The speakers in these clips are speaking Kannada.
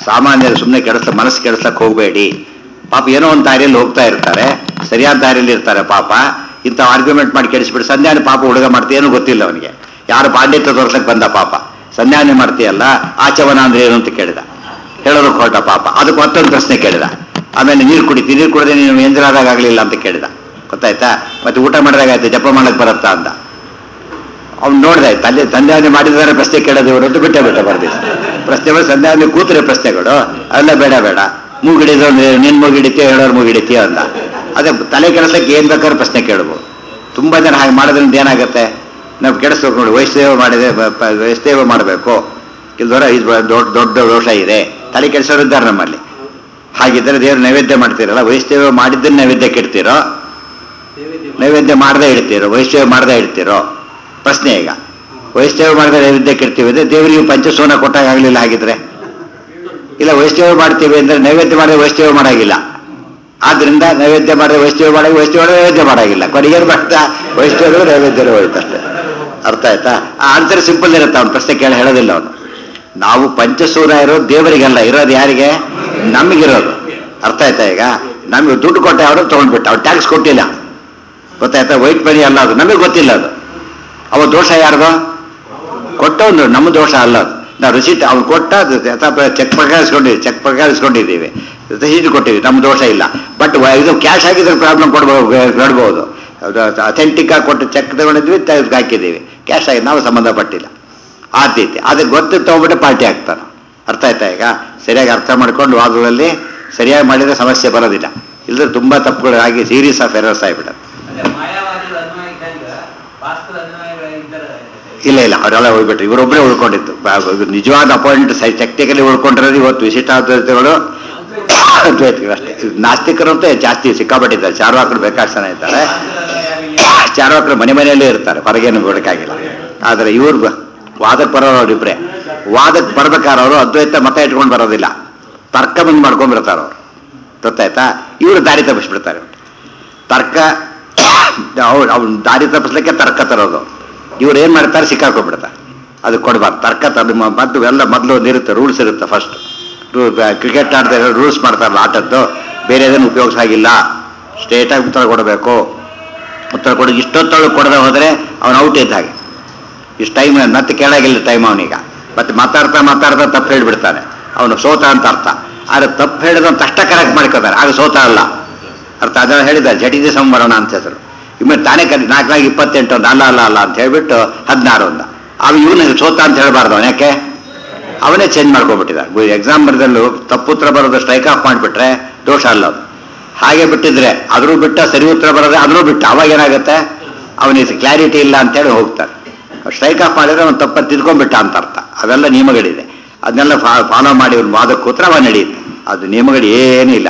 ಸಾಮಾನ್ಯರು ಸುಮ್ಮನೆ ಕೆಡಿಸ್ಲ ಮನಸ್ಸು ಕೆಡಿಸ್ಲಕ್ಕೆ ಹೋಗಬೇಡಿ ಪಾಪ ಏನೋ ಒಂದು ದಾರಿಯಲ್ಲಿ ಹೋಗ್ತಾ ಇರ್ತಾರೆ ಸರಿಯಾದ ದಾರಿಯಲ್ಲಿ ಇರ್ತಾರೆ ಪಾಪ ಇಂಥ ಆರ್ಗ್ಯುಮೆಂಟ್ ಮಾಡಿ ಕೆಡಿಸ್ಬಿಟ್ಟು ಸಂಧ್ಯಾನ ಪಾಪ ಹುಡುಗ ಮಾಡ್ತೀಯ ಏನೂ ಗೊತ್ತಿಲ್ಲ ಅವನಿಗೆ ಯಾರು ಪಾಂಡಿತ್ಯ ತೋರ್ಸಕ್ಕೆ ಬಂದ ಪಾಪ ಸಂಧ್ಯಾನೆ ಮಾಡ್ತೀಯಲ್ಲ ಆಚವನ ಅಂದ್ರೆ ಏನು ಅಂತ ಕೇಳಿದ ಹೇಳೋದಕ್ಕೆ ಹೊರಟ ಪಾಪ ಅದಕ್ಕೆ ಮತ್ತೊಂದು ಪ್ರಶ್ನೆ ಕೇಳಿದ ಆಮೇಲೆ ನೀರು ಕುಡಿತಿ ನೀರು ಕುಡಿದ್ರೆ ನೀನು ಎಂಜರಾದಾಗ ಆಗಲಿಲ್ಲ ಅಂತ ಕೇಳಿದ ಗೊತ್ತಾಯ್ತಾ ಮತ್ತೆ ಊಟ ಮಾಡಿದಾಗ ಆಯ್ತು ಜಪ ಮಾಡಕ್ಕೆ ಬರುತ್ತಾ ಅಂತ ಅವ್ನು ನೋಡ್ದೆ ತಂದೆ ಸಂಧ್ಯಾವನೆ ಮಾಡಿದರೆ ಪ್ರಶ್ನೆ ಕೇಳೋದು ಇವರು ಅಂತ ಬಿಟ್ಟೆ ಬಿಟ್ಟ ಬರ್ದಿಲ್ಲ ಪ್ರಶ್ನೆಗಳು ಸಂಧ್ಯಾವನೆ ಕೂತರೆ ಪ್ರಶ್ನೆಗಳು ಅಲ್ಲ ಬೇಡ ಬೇಡ ಮೂಗಿಡಿದು ನಿನ್ ಮೂಗಿಡಿತೀಯ ಹೇಳೋರು ಮೂಗಿಡಿತೀಯ ಅಂದ ಅದೇ ತಲೆ ಕೆಲಸಕ್ಕೆ ಏನ್ ಬೇಕಾದ್ರೂ ಪ್ರಶ್ನೆ ಕೇಳ್ಬೋದು ತುಂಬಾ ಜನ ಹಾಗೆ ಮಾಡೋದ್ರಿಂದ ಏನಾಗುತ್ತೆ ನಾವು ಕೆಡಿಸ್ಬೇಕು ನೋಡಿ ವೈಷ್ಣವ ಮಾಡಿದೆ ಬ- ಪ- ವೈಷ್ಣವ ಮಾಡಬೇಕು ಇಲ್ದೋರ ಇದು ದೊಡ್ಡ ದೊಡ್ಡ ದೋಷ ಇದೆ ತಲೆ ಕೆಡಿಸೋರು ಇದ್ದಾರೆ ನಮ್ಮಲ್ಲಿ ಹಾಗಿದ್ದರೆ ದೇವ್ರು ನೈವೇದ್ಯ ಮಾಡ್ತೀರಲ್ಲ ವೈಷ್ಣವ ಮಾಡಿದ್ದನ್ನ ನೈವೇದ್ಯಕ್ಕೆ ಇಡ್ತೀರೋ ನೈವೇದ್ಯ ಮಾಡದೇ ಇಡ್ತೀರೋ ವೈಷ್ಣವ ಮಾಡದೇ ಇಡ್ತೀರೋ ಪ್ರಶ್ನೆ ಈಗ ವೈಷ್ಣವ ಮಾಡದೆ ನೈವೇದ್ಯಕ್ಕೆ ಇಡ್ತೀವಿ ಅಂದ್ರೆ ದೇವರಿಗೆ ಪಂಚಸೋನ ಕೊಟ್ಟಾಗ ಆಗಲಿಲ್ಲ ಹಾಗಿದ್ರೆ ಇಲ್ಲ ವೈಷ್ಣವ ಮಾಡ್ತೀವಿ ಅಂದ್ರೆ ನೈವೇದ್ಯ ಮಾಡಿದ್ರೆ ವೈಷ್ಣವ ಮಾಡಾಗಿಲ್ಲ ಆದ್ರಿಂದ ನೈವೇದ್ಯ ಮಾಡಿದ್ರೆ ವೈಷ್ಣವ ಮಾಡಿ ವೈಷ್ಣವ ನೈವೇದ್ಯ ಮಾಡಾಗಿಲ್ಲ ಕೊನೆಗೆ ಬರ್ತಾ ವೈಷ್ಣವ ನೈವೇದ್ಯ ಹೋಯ್ತಷ್ಟೇ ಅರ್ಥ ಆಯ್ತಾ ಆ ಆನ್ಸರ್ ಸಿಂಪಲ್ ಇರುತ್ತೆ ಅವ್ನು ಪ್ರಶ್ನೆ ಕೇಳಿ ಹೇಳೋದಿಲ್ಲ ಅವನು ನಾವು ಪಂಚಸೂರ ಇರೋದು ದೇವರಿಗಲ್ಲ ಇರೋದು ಯಾರಿಗೆ ನಮಗಿರೋದು ಅರ್ಥ ಆಯ್ತಾ ಈಗ ನಮಗೆ ದುಡ್ಡು ಕೊಟ್ಟೆ ಅವರು ತಗೊಂಡ್ಬಿಟ್ಟ ಅವ್ರು ಟ್ಯಾಕ್ಸ್ ಕೊಟ್ಟಿಲ್ಲ ಗೊತ್ತಾಯ್ತಾ ವೈಟ್ ಮನಿ ಅಲ್ಲ ಅದು ನಮಗೆ ಗೊತ್ತಿಲ್ಲ ಅದು ಅವ ದೋಷ ಯಾರ್ದು ಕೊಟ್ಟವನು ನಮ್ಮ ದೋಷ ಅಲ್ಲ ಅದು ನಾವು ರಿಸೀಟ್ ಅವ್ನು ಕೊಟ್ಟ ಚೆಕ್ ಪ್ರಕಾರ ಇಸ್ಕೊಂಡಿದ್ದೀವಿ ಚೆಕ್ ಪ್ರಕಾರ ಇಸ್ಕೊಂಡಿದ್ದೀವಿ ರಿಸೀಟ್ ಕೊಟ್ಟಿದ್ದೀವಿ ನಮ್ಮ ದೋಷ ಇಲ್ಲ ಬಟ್ ಇದು ಕ್ಯಾಶ್ ಆಗಿದ್ರೆ ಪ್ರಾಬ್ಲಮ್ ಕೊಡ್ಬೋದು ನೋಡ್ಬೋದು ಅಥೆಂಟಿಕ್ ಆಗಿ ಕೊಟ್ಟು ಚೆಕ್ ತಗೊಂಡಿದ್ವಿ ತೆಗೆದು ಹಾಕಿದ್ದೀವಿ ಕ್ಯಾಶ್ ಆಗಿ ನಾವು ಸಂಬಂಧಪಟ್ಟಿಲ್ಲ ಆದ್ಯತೆ ಅದಕ್ಕೆ ಗೊತ್ತು ತಗೊಂಡ್ಬಿಟ್ಟು ಪಾರ್ಟಿ ಆಗ್ತಾನೆ ಅರ್ಥ ಆಯ್ತಾ ಈಗ ಸರಿಯಾಗಿ ಅರ್ಥ ಮಾಡ್ಕೊಂಡು ವಾದದಲ್ಲಿ ಸರಿಯಾಗಿ ಮಾಡಿದ್ರೆ ಸಮಸ್ಯೆ ಬರೋದಿಲ್ಲ ಇಲ್ಲದ್ರೆ ತುಂಬಾ ತಪ್ಪುಗಳು ಆಗಿ ಸೀರಿಯಸ್ ಆಫ್ ಎರರ್ಸ್ ಆಗಿಬಿಡುತ್ತೆ ಅದೇ ಮಾಯಾವಾದದ ಅನ್ವಯ ಇದ್ದಂಗ ವಾಸ್ತವ ಅನ್ವಯ ಇದ್ದಾರೆ ಇಲ್ಲ ಇಲ್ಲ ಅವರೆಲ್ಲ ಹೋಗ್ಬಿಟ್ರು ಇವರೊಬ್ಬರೇ ಉಳ್ಕೊಂಡಿತ್ತು ಬ- ಬ- ನಿಜವಾದ ಅಪಾಯಿಂಟ್ ಟೆಕ್ನಿಕಲಿ ಉಳ್ಕೊಂಡಿರೋದು ಇವತ್ತು ವಿಶಿಷ್ಟಾದ್ವೈತಗಳು ಅದ್ವೈತಗಳು ಅಷ್ಟೇ ನಾಸ್ತಿಕರು ಅಂತ ಜಾಸ್ತಿ ಸಿಕ್ಕಾಪಟ್ಟಿದ್ದಾರೆ ಚಾರ್ವಾಕರು ಬೇಕಾಷ್ಟು ಜನ ಇದ್ದಾರೆ ಚಾರ್ವಾಕರು ಮನೆ ಮನೆಯಲ್ಲೇ ಇರ್ತಾರೆ ಹೊರಗೇನು ಬೇಕಾಗಿಲ್ಲ ಆದರೆ ಇವ್ರು ಬ- ವಾದಕ್ಕೆ ಬರೋರು ಇಬ್ಬರೇ ವಾದಕ್ಕೆ ಬರ್ಬೇಕಾದ್ರೆ ಅವರು ಅದ್ವೈತ ಮತ ಇಟ್ಕೊಂಡು ಬರೋದಿಲ್ಲ ತರ್ಕ ಬಂದು ಮಾಡ್ಕೊಂಡ್ ಬರ್ತಾರೆ ಅವರು ಗೊತ್ತಾಯ್ತಾ ಇವರು ದಾರಿ ತಪ್ಪಿಸ್ಬಿಡ್ತಾರೆ ತರ್ಕ ಅವ್ರು ಅವ್ನು ದಾರಿ ತಪ್ಪಿಸ್ಲಿಕ್ಕೆ ತರ್ಕ ತರೋದು ಇವ್ರು ಏನ್ ಮಾಡ್ತಾರೆ ಸಿಕ್ಕಾಕೊಂಡ್ಬಿಡ್ತಾರೆ ಅದು ಕೊಡಬಾರ್ದು ತರ್ಕ ತದ ಮತ್ತು ಎಲ್ಲ ಮೊದಲು ಒಂದು ಇರುತ್ತೆ ರೂಲ್ಸ್ ಇರುತ್ತೆ ಫಸ್ಟ್ ಕ್ರಿಕೆಟ್ ಆಡ್ತಾ ರೂಲ್ಸ್ ಮಾಡ್ತಾರಲ್ಲ ಆಟದ್ದು ಬೇರೆ ಏನೇನು ಉಪಯೋಗಿಸಾಗಿಲ್ಲ ಸ್ಟ್ರೇಟಾಗಿ ಉತ್ತರ ಕೊಡಬೇಕು ಉತ್ತರ ಕೊಡಿ ಇಷ್ಟೊತ್ತೊಳಗೆ ಕೊಡದೆ ಹೋದರೆ ಅವನು ಔಟ್ ಇದ್ದ ಹಾಗೆ ಇಷ್ಟು ಟೈಮ್ ಮತ್ತೆ ಕೇಳಾಗಿಲ್ಲ ಟೈಮ್ ಅವನೀಗ ಮತ್ತೆ ಮಾತಾಡ್ತಾ ಮಾತಾಡ್ತಾ ತಪ್ಪು ಹೇಳ್ಬಿಡ್ತಾನೆ ಅವನು ಸೋತ ಅಂತ ಅರ್ಥ ಆದ್ರೆ ತಪ್ಪು ಹೇಳಿದ ತಷ್ಟ ಕರೆಕ್ಟ್ ಮಾಡ್ಕೋತಾರೆ ಆಗ ಸೋತ ಅಲ್ಲ ಅರ್ಥ ಅದನ್ನ ಹೇಳಿದ ಜಟಿದೆ ಸಂವರಣ ಅಂತ ಹೆಸರು ಇಮ್ಮೆ ತಾನೇ ಕರಿ ನಾಲ್ಕು ನಾಲ್ಕು ಇಪ್ಪತ್ತೆಂಟು ಒಂದು ಅಲ್ಲ ಅಲ್ಲ ಅಲ್ಲ ಅಂತ ಹೇಳ್ಬಿಟ್ಟು ಹದಿನಾರು ಅಂದ ಅವ ಇವನು ಸೋತ ಅಂತ ಹೇಳ್ಬಾರ್ದು ಅವನು ಯಾಕೆ ಅವನೇ ಚೇಂಜ್ ಮಾಡ್ಕೊಂಡ್ಬಿಟ್ಟಿದ ಎಕ್ಸಾಮ್ ಬರೆದಲ್ಲೂ ತಪ್ಪು ಉತ್ತರ ಬರೋದು ಸ್ಟ್ರೈಕ್ ಆಫ್ ಮಾಡಿಬಿಟ್ರೆ ದೋಷ ಅಲ್ಲ ಅದು ಹಾಗೆ ಬಿಟ್ಟಿದ್ರೆ ಅದ್ರೂ ಬಿಟ್ಟ ಸರಿ ಉತ್ತರ ಬರೋದ್ರೆ ಅದ್ರೂ ಬಿಟ್ಟ ಅವಾಗ ಏನಾಗುತ್ತೆ ಅವನಿಗೆ ಕ್ಲಾರಿಟಿ ಇಲ್ಲ ಅಂತೇಳಿ ಹೋಗ್ತಾರೆ ಸ್ಟ್ರೈಕ್ ಆಫ್ ಮಾಡಿದ್ರೆ ಅವನು ತಪ್ಪ ತಿದ್ಕೊಂಡ್ಬಿಟ್ಟ ಅಂತ ಅರ್ಥ ಅವೆಲ್ಲ ನಿಯಮಗಳಿದೆ ಅದನ್ನೆಲ್ಲ ಫಾಲೋ ಮಾಡಿ ಅವ್ನು ವಾದಕ್ಕೆ ಕೂತ್ರೆ ಅವ ನಡೆಯುತ್ತೆ ಅದು ನಿಯಮಗಳು ಏನೂ ಇಲ್ಲ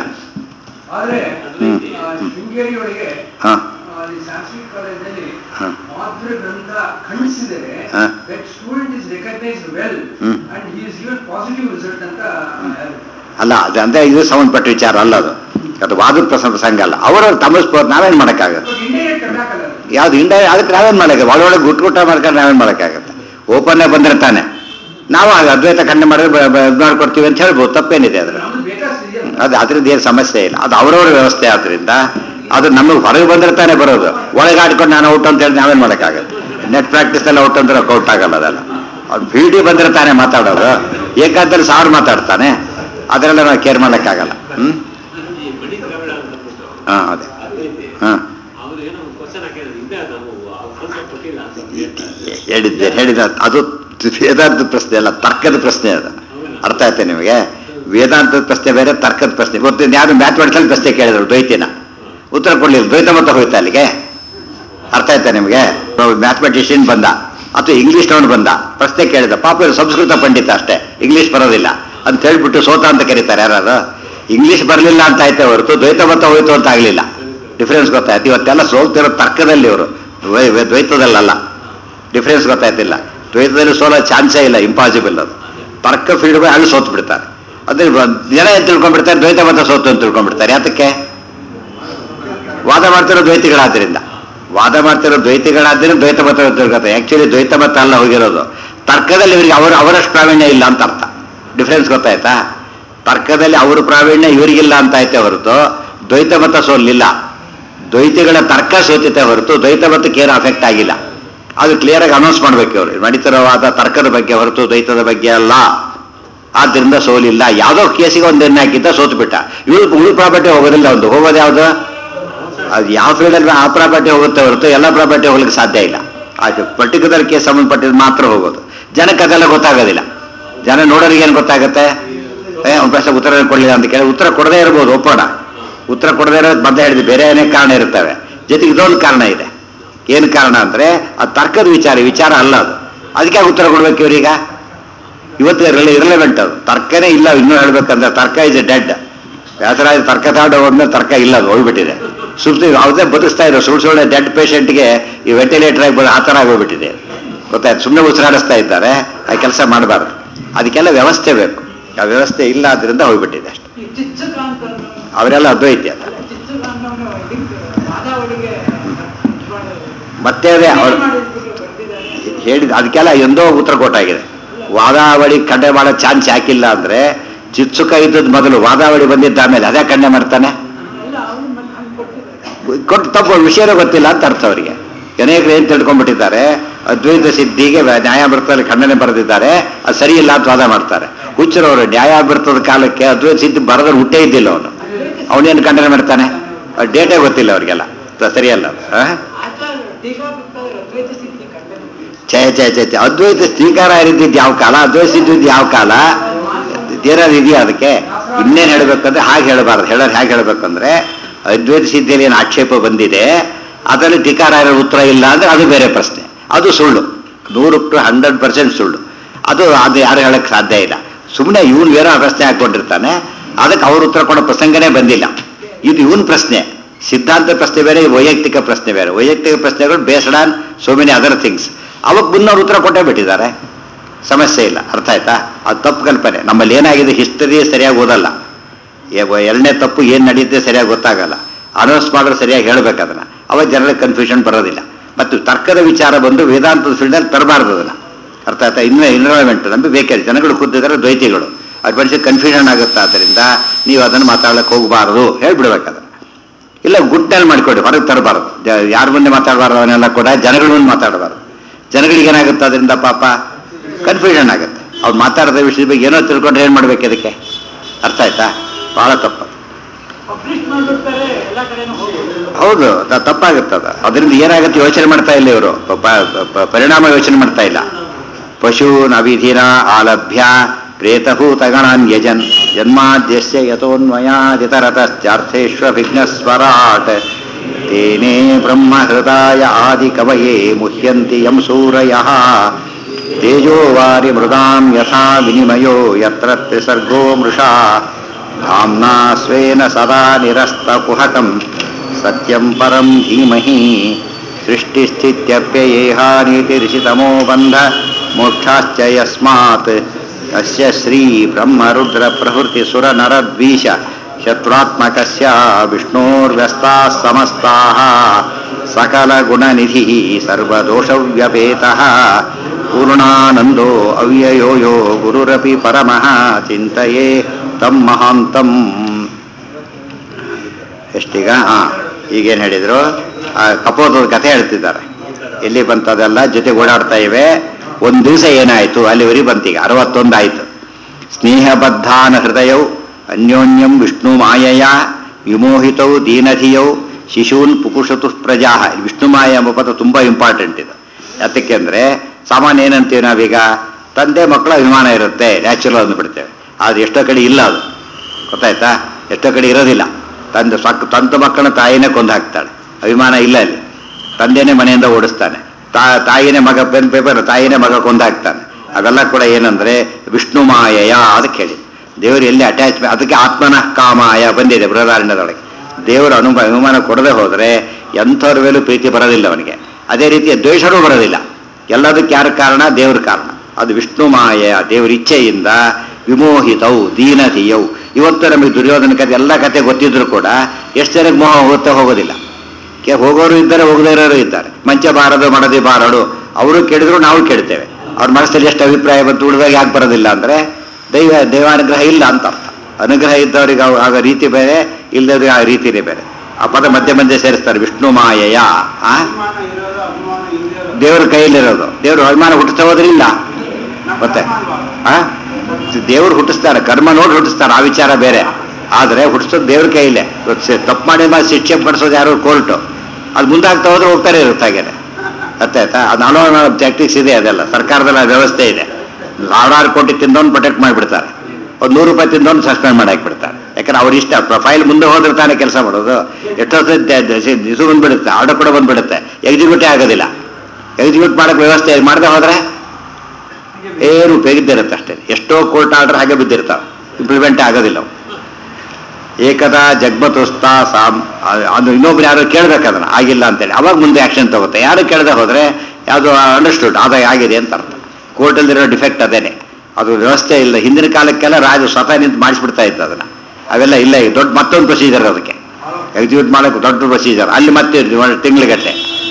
ಆದ್ರೆ ಹ್ಮ್. ಆ, ಶೃಂಗೇರಿ ಒಳಗೆ ಹಾ ಆ, ಅಲ್ಲಿ ಸಂಸ್ಕೃತ್ ಕಾಲೇಜಲ್ಲಿ ಹಾ. ಮಾತೃ ಗ್ರಂಥ ಖಂಡಿಸಿದರೆ ಹಾ. That student is recognised well hmm. And he is given positive result ಅಂತ ಹೇಳ್ತಾರೆ. ಅಲ್ಲ ಅದು ಅಂದ್ರೆ ಇದು ಸಂಬಂಧಪಟ್ಟ ವಿಚಾರ ಅಲ್ಲ ಅದು ಅದು ವಾದದ ಪ್ರಸಂಗ ಪ್ರಸಂಗ ಅಲ್ಲ ಅವರವ್ರು ತಮ್ಮ ನಾವೇನ್ ಮಾಡಕ್ಕಾಗತ್ತೆ But indirect attack ಅಲ್ಲ ಅದು. ಯಾವ್ದು ಇಂಡ ಅದಕ್ಕೆ ನಾವೇನ್ ಮಾಡಕ್ಕೆ ಒಳಗೊಳಗೆ ಗುಟ್ ಗುಟ್ಟ ಮಾಡ್ಕೊಂಡು ನಾವೇನ್ ಮಾಡಕ್ಕಾಗತ್ತೆ ಓಪನ್ನೇ ಬಂದಿರ್ತಾನೆ ನಾವು ಆಗ ಅದ್ವೈತ ಖಂಡನೆ ಮಾಡಿದ್ರೆ ಬ- ಬ- ಇದ್ ಮಾಡ್ಕೊಡ್ತೀವಿ ಅಂತ ಹೇಳ್ಬೋದು ತಪ್ಪೇನಿದೆ ಅದ್ರ ನಮ್ದು ಬೇಕಾದಷ್ಟು ಇದೆಯಲ್ಲ. ಅದು ಅದ್ರದ್ದು ಏನು ಸಮಸ್ಯೆ ಇಲ್ಲ ಅದು ಅವರವ್ರ ವ್ಯವಸ್ಥೆ ಆದ್ರಿಂದ ಅದು ನಮಗೆ ಹೊರಗೆ ಬಂದಿರ್ತಾನೆ ಬರೋದು ಒಳಗೆ ಆಡ್ಕೊಂಡು ನಾನು ಔಟ್ ಅಂತ ಹೇಳಿ ನಾವೇನ್ ಮಾಡಕ್ಕಾಗತ್ತೆ ನೆಟ್ ಪ್ರಾಕ್ಟೀಸ್ ಎಲ್ಲ ಔಟ್ ಅಂದ್ರೆ ಔಟ್ ಆಗಲ್ಲ ಅದೆಲ್ಲ ಅವ್ನು ಫೀಲ್ಡಿ ಬಂದಿರ್ತಾನೆ ಮಾತಾಡೋದು ಏಕಾಂತಲ್ಲಿ ಸಾವಿರ ಮಾತಾಡ್ತಾನೆ ಅದರೆಲ್ಲ ನಾವು ಕೇರ್ ಮಾಡಕ್ಕಾಗಲ್ಲ ಹ್ಮ್ ಈ ಮಣಿ ದ್ರಾವಿಡ ಅಂತ ಬಿಟ್ಟು ಹಾ ಅದೇ ಅದೈತಿ ಹಾ ಅವ್ರು ಏನೋ ಒಂದು ಕ್ವಶನ್ ಹಾಕಿದ್ರು ಹಿಂದೆ ನಾವು ಆನ್ಸರ್ ಕೊಟ್ಟಿಲ್ಲ ಅಂತ ಹೇಳ್ತಾರೆ. ಹೇಳಿದ್ದೆ ಹೇಳಿದ ಅದು ವೇದಾಂತದ ಪ್ರಶ್ನೆ ಅಲ್ಲ ತರ್ಕದ ಪ್ರಶ್ನೆ ಅದು ಅರ್ಥ ಆಯ್ತಾ ನಿಮಗೆ ವೇದಾಂತದ ಪ್ರಶ್ನೆ ಬೇರೆ ತರ್ಕದ ಪ್ರಶ್ನೆ ಗೊತ್ತಿಲ್ಲ ಯಾರು ಮ್ಯಾಥಮೆಟಿಕಲ್ ಪ್ರಶ್ನೆ ಕೇಳಿದ್ರು ದ್ವೈತಿನ ಉತ್ತರ ಕೊಡ್ಲಿಲ್ಲ ದ್ವೈತ ಮತ ಹೋಯ್ತಾ ಅಲ್ಲಿಗೆ ಅರ್ಥ ಆಯ್ತಾ ನಿಮಗೆ ಮ್ಯಾಥಮೆಟಿಷಿಯನ್ ಬಂದ ಅಥವಾ ಇಂಗ್ಲಿಷ್ನವನು ಬಂದ ಪ್ರಶ್ನೆ ಕೇಳಿದ ಪಾಪ ಇವ್ರು ಸಂಸ್ಕೃತ ಪಂಡಿತ ಅಷ್ಟೇ ಇಂಗ್ಲಿಷ್ ಬರೋದಿಲ್ಲ ಅಂತ ಹೇಳ್ಬಿಟ್ಟು ಸೋತ ಅಂತ ಕರೀತಾರೆ ಯಾರು ಇಂಗ್ಲಿಷ್ ಬರಲಿಲ್ಲ ಅಂತ ಆಯ್ತೆ ಹೊರತು ದ್ವೈತ ಮತ ಹೋಯ್ತು ಅಂತ ಆಗಲಿಲ್ಲ ಡಿಫ್ರೆನ್ಸ್ ಗೊತ್ತಾಯ್ತು ಇವತ್ತೆಲ್ಲ ಸೋಲ್ತಿರೋ ತರ್ಕದಲ್ಲಿ ಇವರು ದ್ವೈತದಲ್ಲಲ್ಲ ಡಿಫ್ರೆನ್ಸ್ ಗೊತ್ತಾಯ್ತಿಲ್ಲ ದ್ವೈತದಲ್ಲಿ ಸೋಲೋ ಚಾನ್ಸೇ ಇಲ್ಲ ಇಂಪಾಸಿಬಲ್ ಅದು ತರ್ಕ ಫೀಲ್ಡ್ ಬೈ ಅಲ್ಲಿ ಸೋತು ಬಿಡ್ತಾರೆ ಅದೇ ಜನ ಏನ್ ತಿಳ್ಕೊಂಡ್ಬಿಡ್ತಾರೆ ದ್ವೈತ ಮತ ಸೋತು ಅಂತ ತಿಳ್ಕೊಂಡ್ಬಿಡ್ತಾರೆ ಯಾತಕ್ಕೆ ವಾದ ಮಾಡ್ತಿರೋ ದ್ವೈತಿಗಳಾದ್ರಿಂದ ವಾದ ಮಾಡ್ತಿರೋ ದ್ವೈತಿಗಳಾದ್ರಿಂದ ದ್ವೈತ ಮತ ತಿಳ್ಕೊತಾರೆ ಆಕ್ಚುಲಿ ದ್ವೈತ ಮತ ಅಲ್ಲ ಹೋಗಿರೋದು ತರ್ಕದಲ್ಲಿ ಇವರಿಗೆ ಅವರ ಅವರಷ್ಟು ಪ್ರಾವೀಣ್ಯ ಇಲ್ಲ ಅಂತ ಅರ್ಥ ಡಿಫ್ರೆನ್ಸ್ ಗೊತ್ತಾಯ್ತಾ ತರ್ಕದಲ್ಲಿ ಅವ್ರ ಪ್ರಾವೀಣ್ಯ ಇವರಿಗಿಲ್ಲ ಅಂತ ಐತೆ ಹೊರತು ದ್ವೈತ ಮತ ಸೋಲಿಲ್ಲ ದ್ವೈತಿಗಳ ತರ್ಕ ಸೋತಿತೆ ಹೊರತು ದ್ವೈತ ಮತಕ್ಕೆ ಏನು ಅಫೆಕ್ಟ್ ಆಗಿಲ್ಲ ಅದು ಕ್ಲಿಯರ್ ಆಗಿ ಅನೌನ್ಸ್ ಮಾಡ್ಬೇಕು ಅವರು ನಡೀತಿರೋವಾದ ತರ್ಕದ ಬಗ್ಗೆ ಹೊರತು ದ್ವೈತದ ಬಗ್ಗೆ ಅಲ್ಲ ಆದ್ದರಿಂದ ಸೋಲಿಲ್ಲ ಯಾವುದೋ ಕೇಸಿಗೆ ಒಂದು ಎಣ್ಣೆ ಹಾಕಿದ್ದ ಸೋತು ಬಿಟ್ಟ ಇವಳು ಉಳು ಪ್ರಾಪರ್ಟಿ ಹೋಗೋದಿಲ್ಲ ಒಂದು ಹೋಗೋದು ಯಾವುದು ಅದು ಯಾವ ಫೀಲ್ಡಲ್ಲಿ ಆ ಪ್ರಾಪರ್ಟಿ ಹೋಗುತ್ತೆ ಹೊರತು ಎಲ್ಲ ಪ್ರಾಪರ್ಟಿ ಹೋಗ್ಲಿಕ್ಕೆ ಸಾಧ್ಯ ಇಲ್ಲ ಅದು ಪರ್ಟಿಕ್ಯುಲರ್ ಕೇಸ್ ಸಂಬಂಧಪಟ್ಟಿದ್ದು ಮಾತ್ರ ಹೋಗೋದು ಜನಕ್ಕೆ ಅದೆಲ್ಲ ಗೊತ್ತಾಗೋದಿಲ್ಲ ಜನ ನೋಡೋರಿಗೆ ಏನು ಗೊತ್ತಾಗುತ್ತೆ ಏ ಅವ್ನ ಪ್ರಶ್ನೆ ಉತ್ತರ ಕೊಡಲಿಲ್ಲ ಅಂತ ಕೇಳಿ ಉತ್ತರ ಕೊಡದೇ ಇರ್ಬೋದು ಒಪ್ಪೋಣ ಉತ್ತರ ಕೊಡದೇ ಇರೋದು ಮೊದಲೇ ಹೇಳಿದ್ವಿ ಬೇರೆ ಏನೇ ಕಾರಣ ಇರ್ತವೆ ಜೊತೆಗೆ ಇದೊಂದು ಕಾರಣ ಇದೆ ಏನು ಕಾರಣ ಅಂದ್ರೆ ಅದು ತರ್ಕದ ವಿಚಾರ ವಿಚಾರ ಅಲ್ಲ ಅದು ಅದಕ್ಕೆ ಯಾಕೆ ಉತ್ತರ ಕೊಡ್ಬೇಕು ಇವ್ರೀಗ ಇವತ್ತು ಇರಲೆವೆಂಟ್ ಅದು ತರ್ಕನೇ ಇಲ್ಲ ಇನ್ನೂ ಹೇಳ್ಬೇಕಂದ್ರೆ ತರ್ಕ ಇಸ್ ಎ ಡೆಡ್ ವ್ಯಾಸರಾಜ ತರ್ಕ ತಾಂಡ ಹೋದ್ಮೇಲೆ ತರ್ಕ ಇಲ್ಲ ಅದು ಹೋಗ್ಬಿಟ್ಟಿದೆ ಸುಮ್ಮನೆ ಅವ್ರದೇ ಬದುಕ್ತಾ ಇರೋ ಸುಳ್ಳು ಸುಳ್ಳೆ ಡೆಡ್ ಪೇಷಂಟ್ಗೆ ಈ ವೆಂಟಿಲೇಟರ್ ಆಗಿ ಬಂದು ಆ ಥರ ಆಗೋಗ್ಬಿಟ್ಟಿದೆ ಗೊತ್ತಾಯ್ತು ಸುಮ್ಮನೆ ಉಸಿರಾಡಿಸ್ತಾ ಇದ್ದಾರೆ ಆ ಕೆಲಸ ಮಾಡಬಾರ್ದು ಅದಕ್ಕೆಲ್ಲ ವ್ಯವಸ್ಥೆ ಬೇಕು ಆ ವ್ಯವಸ್ಥೆ ಇಲ್ಲ ಆದ್ರಿಂದ ಹೋಗ್ಬಿಟ್ಟಿದೆ ಅಷ್ಟೇ ಈ ಚಿತ್ರಕಾಂತ ಅವರೆಲ್ಲ ಅದ್ವೈತ್ಯ ಚಿತ್ರಕಾಂತವನ್ನು ಇದಕ್ಕೆ ಮಾದಾವಳಿಗೆ ಮತ್ತೆ ಅದೇ ಅವ್ರು ಬರ್ತಿದ್ದಾರೆ ಹೇಳಿದ ಅದಕ್ಕೆಲ್ಲ ಎಂದೋ ಉತ್ತರ ಕೊಟ್ಟಾಗಿದೆ ವಾದಾವಳಿ ಖಂಡನೆ ಮಾಡೋ ಚಾನ್ಸ್ ಯಾಕಿಲ್ಲ ಅಂದ್ರೆ ಚಿತ್ಸುಕ ಇದ್ದದ್ ಮೊದಲು ವಾದಾವಳಿ ಬಂದಿದ್ದ ಆಮೇಲೆ ಅದೇ ಖಂಡನೆ ಮಾಡ್ತಾನೆ ಎಲ್ಲ ಅವ್ರು ಮತ್ತೆ ಹಂಗೆ ಕೊಟ್ಟಿದ್ದಾರೆ ಕೊಟ್ಟು ತಪ್ಪು ವಿಷಯನೇ ಗೊತ್ತಿಲ್ಲ ಅಂತ ಅರ್ಥ ಅವರಿಗೆ ಅನೇಕರು ಏನ್ ತಿಳ್ಕೊಂಡ್ಬಿಟ್ಟಿದ್ದಾರೆ ಅದ್ವೈತ ಸಿದ್ಧಿಗೆ ವ್ಯ- ನ್ಯಾಯಾಮೃತದಲ್ಲಿ ಖಂಡನೆ ಬರೆದಿದ್ದಾರೆ ಅದು ಸರಿ ಇಲ್ಲ ಅಂತ ವಾದ ಮಾಡ್ತಾರೆ ಹುಚ್ಚರವರು ನ್ಯಾಯಾಮೃತದ ಕಾಲಕ್ಕೆ ಅದ್ವೈತ ಸಿದ್ಧಿ ಬರೆದ್ರೆ ಹುಟ್ಟೇ ಇದ್ದಿಲ್ಲ ಅವನು ಅವನೇನು ಖಂಡನೆ ಮಾಡ್ತಾನೆ ಡೇಟೇ ಗೊತ್ತಿಲ್ಲ ಅವ್ರಿಗೆಲ್ಲ ತ- ಸರಿಯಲ್ಲ ಅದು, ಆ? ಆಚಾರ ಟೀಕಾ ಬಿಟ್ಟಾದ್ರೆ ಅದ್ವೈತ ಸಿದ್ಧಿ ಕಂಡನೆ ಛೇ ಛೇ ಛೇ ಛೇ ಅದ್ವೈತ ಸ್ವೀಕಾರ ಇದ್ದಿದ್ದು ಯಾವ ಕಾಲ ಅದ್ವೈತ ಸಿದ್ಧಿದ್ದು ಯಾವ ಕಾಲ ಏನಾದ್ರು ಇದೆಯಾ ಅದಕ್ಕೆ ಇನ್ನೇನು ಹೇಳ್ಬೇಕಂದ್ರೆ ಹಾಗೆ ಹೇಳಬಾರ್ದು ಹೇಳೋದು ಹೇಗೆ ಹೇಳ್ಬೇಕಂದ್ರೆ ಅದ್ವೈತ ಸಿದ್ಧಿಯಲ್ಲಿ ಏನು ಆಕ್ಷೇಪ ಬಂದಿದೆ ಅದರಲ್ಲಿ ಧಿಕಾರ ಇರೋ ಉತ್ತರ ಇಲ್ಲ ಅಂದ್ರೆ ಅದು ಬೇರೆ ಪ್ರಶ್ನೆ ಅದು ಸುಳ್ಳು ನೂರು ಟು ಹಂಡ್ರೆಡ್ ಪರ್ಸೆಂಟ್ ಸುಳ್ಳು ಅದು ಅದು ಯಾರು ಹೇಳಕ್ ಸಾಧ್ಯ ಇಲ್ಲ ಸುಮ್ಮನೆ ಇವನು ಏನೋ ಪ್ರಶ್ನೆ ಹಾಕೊಂಡಿರ್ತಾನೆ ಅದಕ್ಕೆ ಅವ್ರ ಉತ್ತರ ಕೊಡೋ ಪ್ರಸಂಗನೇ ಬಂದಿಲ್ಲ ಇದು ಇವನ್ ಪ್ರಶ್ನೆ ಸಿದ್ಧಾಂತ ಪ್ರಶ್ನೆ ಬೇರೆ ವೈಯಕ್ತಿಕ ಪ್ರಶ್ನೆ ಬೇರೆ ವೈಯಕ್ತಿಕ ಪ್ರಶ್ನೆಗಳು based on so many other things ಅವಕ್ಕೆ ಮುನ್ನವ್ರು ಉತ್ತರ ಕೊಟ್ಟೇ ಬಿಟ್ಟಿದ್ದಾರೆ ಸಮಸ್ಯೆ ಇಲ್ಲ ಅರ್ಥ ಆಯ್ತಾ ಅದು ತಪ್ಪು ಕಲ್ಪನೆ ನಮ್ಮಲ್ಲಿ ಏನಾಗಿದೆ ಹಿಸ್ಟರಿ ಸರಿಯಾಗಿ ಓದಲ್ಲ ಎ- ಎರಡನೇ ತಪ್ಪು ಏನು ನಡೆಯುತ್ತೆ ಸರಿಯಾಗಿ ಗೊತ್ತಾಗಲ್ಲ ಅನೌನ್ಸ್ ಮಾಡಿದ್ರೆ ಸರಿಯಾಗಿ ಹೇಳ್ಬೇಕು ಅದನ್ನ ಅವಾಗ ಜನರಿಗೆ ಕನ್ಫ್ಯೂಷನ್ ಬರೋದಿಲ್ಲ ಮತ್ತು ತರ್ಕದ ವಿಚಾರ ಬಂದು ವೇದಾಂತದ ಫೀಲ್ಡಲ್ಲಿ ತರಬಾರ್ದು ಅದನ್ನ ಅರ್ಥ ಆಯ್ತಾ ಇನ್ನೂ ಇನ್ವಾಲ್ವ್ಮೆಂಟ್ ನಮಗೆ ಬೇಕಾದ್ರೆ ಜನಗಳು ಕೂತಿದ್ದಾರೆ ದ್ವೈತಿಗಳು ಅದು ಮನುಷ್ಯ ಕನ್ಫ್ಯೂಷನ್ ಆಗುತ್ತೆ ಆದ್ದರಿಂದ ನೀವು ಅದನ್ನು ಮಾತಾಡಕ್ಕೆ ಹೋಗಬಾರದು ಹೇಳ್ಬಿಡ್ಬೇಕು ಅದನ್ನ ಇಲ್ಲ ಗುಟ್ಟಲ್ಲಿ ಮಾಡ್ಕೊಡಿ ಹೊರಗೆ ತರಬಾರದು ಯಾರ ಮುಂದೆ ಮಾತಾಡಬಾರ್ದು ಅವನ್ನೆಲ್ಲ ಕೂಡ ಜನಗಳ ಮುಂದೆ ಮಾತಾಡಬಾರ್ದು ಜನಗಳಿಗೆ ಏನಾಗುತ್ತೆ ಅದರಿಂದ ಪಾಪ ಕನ್ಫ್ಯೂಷನ್ ಆಗುತ್ತೆ ಅವ್ರು ಮಾತಾಡದ ವಿಷಯದ ಬಗ್ಗೆ ಏನೋ ತಿಳ್ಕೊಂಡ್ರೆ ಏನು ಮಾಡ್ಬೇಕು ಅದಕ್ಕೆ ಅರ್ಥ ಆಯ್ತಾ ಬಹಳ ತಪ್ಪು ಪಬ್ಲಿಷ್ ಮಾಡ್ಬಿಡ್ತಾರೆ ಎಲ್ಲ ಕಡೆನೂ ಹೋಗ್ಬೋದು ಹೌದು ತ- ತಪ್ಪಾಗುತ್ತದ ಅದರಿಂದ ಏನಾಗುತ್ತೆ ಯೋಚನೆ ಮಾಡ್ತಾ ಇಲ್ಲ ಇವರು ಪರಿಣಾಮ ಯೋಚನೆ ಮಾಡ್ತಾ ಇಲ್ಲ ಪಶೂನ್ ಅವಿಧಿನ ಆಲಭ್ಯ ಪ್ರೇತಭೂತಗಣಾನ್ ಯಜನ್ ಜನ್ಮಾದ್ಯಸ್ಯ ಯಥೋನ್ಮಯಾದಿತರತಶ್ಚಾರ್ಥೇಷ್ವಭಿಘ್ನಸ್ವರಾಟ್ ತೇನೇ ಬ್ರಹ್ಮ ಹೃದಯ ಆದಿ ಕವಯೇ ಮುಹ್ಯಂತಿ ಯಂ ಸೂರಯಃ ತೇಜೋ ವಾರಿ ಮೃದಾಂ ಯಥಾ ವಿನಿಮಯೋ ಯತ್ರ ತ್ರಿಸರ್ಗೋ ಮೃಷಾ ಧಾಮ್ನಾ ಸ್ವೇನ ಸದಾ ನಿರಸ್ತಕುಹಕಂ ಸತ್ಯಂ ಪರಂ ಧೀಮಹಿ ಸೃಷ್ಟಿಸ್ಥಿತ್ಯಪ್ಯಯೇಹಾನೀತಿರಿಷಿತಮೋ ಬಂಧ ಮೋಕ್ಷಾಶ್ಚ ಯಸ್ಮಾತ್ ಅಸ್ಯ ಶ್ರೀ ಬ್ರಹ್ಮರುದ್ರ ಪ್ರಭೃತಿ ಸುರ ನರದ್ವೀಷ ಶತ್ರುತ್ಮಕಸ್ಯ ವಿಷ್ಣೋರ್ವ್ಯಸ್ತಾಃ ಸಮಸ್ತಾಃ सकलगुणनिधिः सर्वदोषव्यपेतः पूर्णानन्दो अव्ययो यो गुरुरपि परमः चिन्तये ತಂ ಮಹಾಂತಂ ಎಷ್ಟೀಗ ಹಾ ಈಗೇನು ಹೇಳಿದ್ರು ಆ ಕಪೋತದ ಕಥೆ ಹೇಳ್ತಿದ್ದಾರೆ ಎಲ್ಲಿ ಬಂತದೆಲ್ಲ ಜೊತೆ ಓಡಾಡ್ತಾ ಇವೆ ಒಂದು ದಿವಸ ಏನಾಯ್ತು ಅಲ್ಲಿವರೆಗೆ ಬಂತೀಗ ಅರವತ್ತೊಂದು ಆಯ್ತು ಸ್ನೇಹಬದ್ಧಾನ ಹೃದಯೌ ಅನ್ಯೋನ್ಯಂ ವಿಷ್ಣು ಮಾಯಯ ವಿಮೋಹಿತೌ ದೀನಧಿಯೌ ಶಿಶೂನ್ ಪುಕುಷತು ಪ್ರಜಾ ವಿಷ್ಣು ಮಾಯ ಎಂಬ ಪದ ತುಂಬಾ ಇಂಪಾರ್ಟೆಂಟ್ ಇದು ಯಾತಕ್ಕೆ ಅಂದ್ರೆ ಸಾಮಾನ್ಯ ಏನಂತೀವಿ ನಾವೀಗ ತಂದೆ ಮಕ್ಕಳ ಅಭಿಮಾನ ಇರುತ್ತೆ ನ್ಯಾಚುರಲ್ ಅಂದ್ಬಿಡ್ತೇವೆ ಆದ್ರೆ ಎಷ್ಟೋ ಕಡೆ ಇಲ್ಲ ಅದು ಗೊತ್ತಾಯ್ತಾ ಎಷ್ಟೋ ಕಡೆ ಇರೋದಿಲ್ಲ ತಂದೆ ಸಕ್ ತಂತು ಮಕ್ಕಳನ್ನ ತಾಯಿನೇ ಕೊಂದು ಹಾಕ್ತಾಳೆ ಅಭಿಮಾನ ಇಲ್ಲ ಅಲ್ಲಿ ತಂದೆನೇ ಮನೆಯಿಂದ ಓಡಿಸ್ತಾನೆ ತಾ ತಾಯಿನೇ ಮಗ ಪೆನ್ ಪೇಪರ್ ತಾಯಿನೇ ಮಗ ಕೊಂದು ಹಾಕ್ತಾನೆ ಅವೆಲ್ಲ ಕೂಡ ಏನಂದ್ರೆ ವಿಷ್ಣು ಮಾಯಯ ಅದಕ್ಕೆ ಹೇಳಿ ದೇವರು ಎಲ್ಲಿ ಅಟ್ಯಾಚ್ ಅದಕ್ಕೆ ಆತ್ಮನ ಕಾಮಾಯ ಬಂದಿದೆ ಬೃಹದಾರಣ್ಯದೊಳಗೆ ದೇವರ ಅನುಭವ ಅನುಮಾನ ಕೊಡದೆ ಹೋದ್ರೆ ಎಂಥವ್ರ ಮೇಲೂ ಪ್ರೀತಿ ಬರೋದಿಲ್ಲ ಅವನಿಗೆ ಅದೇ ರೀತಿಯ ದ್ವೇಷನೂ ಬರೋದಿಲ್ಲ ಎಲ್ಲದಕ್ಕೆ ಯಾರ ಕಾರಣ ದೇವ್ರ ಕಾರಣ ಅದು ವಿಷ್ಣು ಮಾಯ ದೇವರ ಇಚ್ಛೆಯಿಂದ ವಿಮೋಹಿತವು ದೀನಧಿಯವು ಇವತ್ತು ನಮಗೆ ದುರ್ಯೋಧನ ಕಥೆ ಎಲ್ಲ ಕತೆ ಗೊತ್ತಿದ್ರು ಕೂಡ ಎಷ್ಟು ಜನಕ್ಕೆ ಮೋಹ ಹೋಗುತ್ತೆ ಹೋಗೋದಿಲ್ಲ ಕೆ ಹೋಗೋರು ಇದ್ದಾರೆ ಹೋಗದೇ ಇರೋರು ಇದ್ದಾರೆ ಮಂಚ ಬಾರದು ಮಡದಿ ಬಾರಡು ಅವರು ಕೇಳಿದ್ರು ನಾವು ಕೇಳ್ತೇವೆ ಅವ್ರ ಮನಸ್ಸಲ್ಲಿ ಎಷ್ಟು ಅಭಿಪ್ರಾಯ ಬಂತು ಉಳಿದಾಗ ಯಾಕೆ ಬರೋದಿಲ್ಲ ಅಂದ್ರೆ ದೈವ ದೈವಾನುಗ್ರಹ ಇಲ್ಲ ಅಂತ ಅರ್ಥ ಅನುಗ್ರಹ ಇದ್ದವರಿಗೆ ಆಗ- ಆಗ ರೀತಿ ಬೇರೆ ಇಲ್ಲದವರಿಗೆ ಆ ರೀತಿನೇ ಬೇರೆ ಆ ಪದ ಮಧ್ಯೆ ಮಧ್ಯೆ ಸೇರಿಸ್ತಾರೆ ವಿಷ್ಣು ಮಾಯಯ ಆ ಅಭಿಮಾನ ಇರೋದು ಅಭಿಮಾನ ಇಲ್ಲದೆ ಇರೋದು ದೇವ್ರ ಕೈಯಲ್ಲಿರೋದು ದೇವ್ರ ಅಭಿಮಾನ ಹುಟ್ಟಿಸ್ತಾ ಹೋದ್ರೆ ಇಲ್ಲ ನಮ್ಮ ಮತ್ತೆ ಕರ್ಮ ಅಲ್ವಾ ಅದು? ಆ ದೇವ್ರು ಹುಟ್ಟಿಸ್ತಾರೆ ಕರ್ಮ ನೋಡಿ ಹುಟ್ಟಿಸ್ತಾರೆ ಆ ವಿಚಾರ ಬೇರೆ ಆದರೆ ಹುಟ್ಟಿಸೋದು ದೇವ್ರ ಕೈಲೇ ತಪ್ಪು ಮಾಡಿ ಮಾಡಿ ಶಿಕ್ಷೆ ಪಡಿಸೋದು ಯಾರು ಕೋರ್ಟು ಅದು ಮುಂದಾಗ್ತಾ ಹೋದ್ರೆ ಹೋಗ್ತಾರೆ ಇರುತ್ತೆ ಹಾಗೇನೆ ಅರ್ಥ ಆಯ್ತಾ ಅದು ಅನುಮಾನ ಟ್ಯಾಕ್ಟಿಕ್ಸ್ ಇದೆ ಅದೆಲ್ಲ ಸರ್ಕಾರದಲ್ಲಿ ಆ ವ್ಯವಸ್ಥೆ ಇದೆ ಸಾವಿರಾರು ಕೋಟಿ ತಿಂದವನು ಪ್ರೊಟೆಕ್ಟ್ ಮಾಡಿಬಿಡ್ತಾರೆ ಒಂದು ನೂರು ರೂಪಾಯಿ ತಿಂದವನು ಸಸ್ಪೆಂಡ್ ಮಾಡಿ ಹಾಕ್ಬಿಡ್ತಾರೆ ಯಾಕಂದ್ರೆ ಅವ್ರ ಇಷ್ಟ ಪ್ರೊಫೈಲ್ ಮುಂದೆ ಹೋದ್ರೆ ತಾನೇ ಕೆಲಸ ಮಾಡೋದು ಎಷ್ಟೋ ಸತಿ ಇದು ಬಂದ್ಬಿಡುತ್ತೆ ಆರ್ಡರ್ ಕೂಡ ಬಂದ್ಬಿಡುತ್ತೆ ಎಕ್ಸಿಕ್ಯೂಟೇ ಆಗೋದಿಲ್ಲ ಎಕ್ಸಿಕ್ಯೂಟ್ ಮಾಡೋಕ್ಕೆ ವ್ಯವಸ್ಥೆ ಮಾಡದೆ ಹೋದ್ರೆ ಏನು ಬೇಗಿದ್ದಿರುತ್ತೆ ಅಷ್ಟೇ ಎಷ್ಟೋ ಕೋರ್ಟ್ ಆರ್ಡರ್ ಹಾಗೆ ಬಿದ್ದಿರ್ತಾವೆ ಇಂಪ್ಲಿಮೆಂಟ್ ಆಗೋದಿಲ್ಲ ಅವು. ಏಕದಾ ಜಗ್ಮತುಸ್ತಾ ಸಾಮ್ ಅ- ಅದು ಇನ್ನೊಬ್ರು ಯಾರು ಕೇಳ್ಬೇಕು ಅದನ್ನ ಆಗಿಲ್ಲ ಅಂತೇಳಿ ಅವಾಗ ಮುಂದೆ ಆಕ್ಷನ್ ತಗೋತೆ ಯಾರು ಕೇಳದೆ ಹೋದ್ರೆ ಯಾವುದು ಅಂಡರ್ಸ್ಟುಡ್ ಆದಾಯ ಆಗಿದೆ ಅಂತ ಅರ್ಥ ಕೋರ್ಟಲ್ಲಿರೋ ಡಿಫೆಕ್ಟ್ ಅದೇನೆ ಅದು ವ್ಯವಸ್ಥೆ ಇಲ್ಲ ಹಿಂದಿನ ಕಾಲಕ್ಕೆಲ್ಲ ರಾಜ ಸ್ವತಃ ನಿಂತು ಮಾಡಿಸ್ಬಿಡ್ತಾ ಇತ್ತು ಅದನ್ನ ಅವೆಲ್ಲ ಇಲ್ಲ ಈಗ ದೊಡ್ಡ ಮತ್ತೊಂದು ಪ್ರೊಸೀಜರ್ ಅದಕ್ಕೆ ಎಕ್ಸಿಕ್ಯೂಟ್ ಮಾಡೋಕೆ ದೊಡ್ಡ ಪ್ರೊಸೀಜರ್ ಅಲ್ಲಿ ಮತ್ತೆ ತಿಂಗಳಿಗಟ್ಟೆ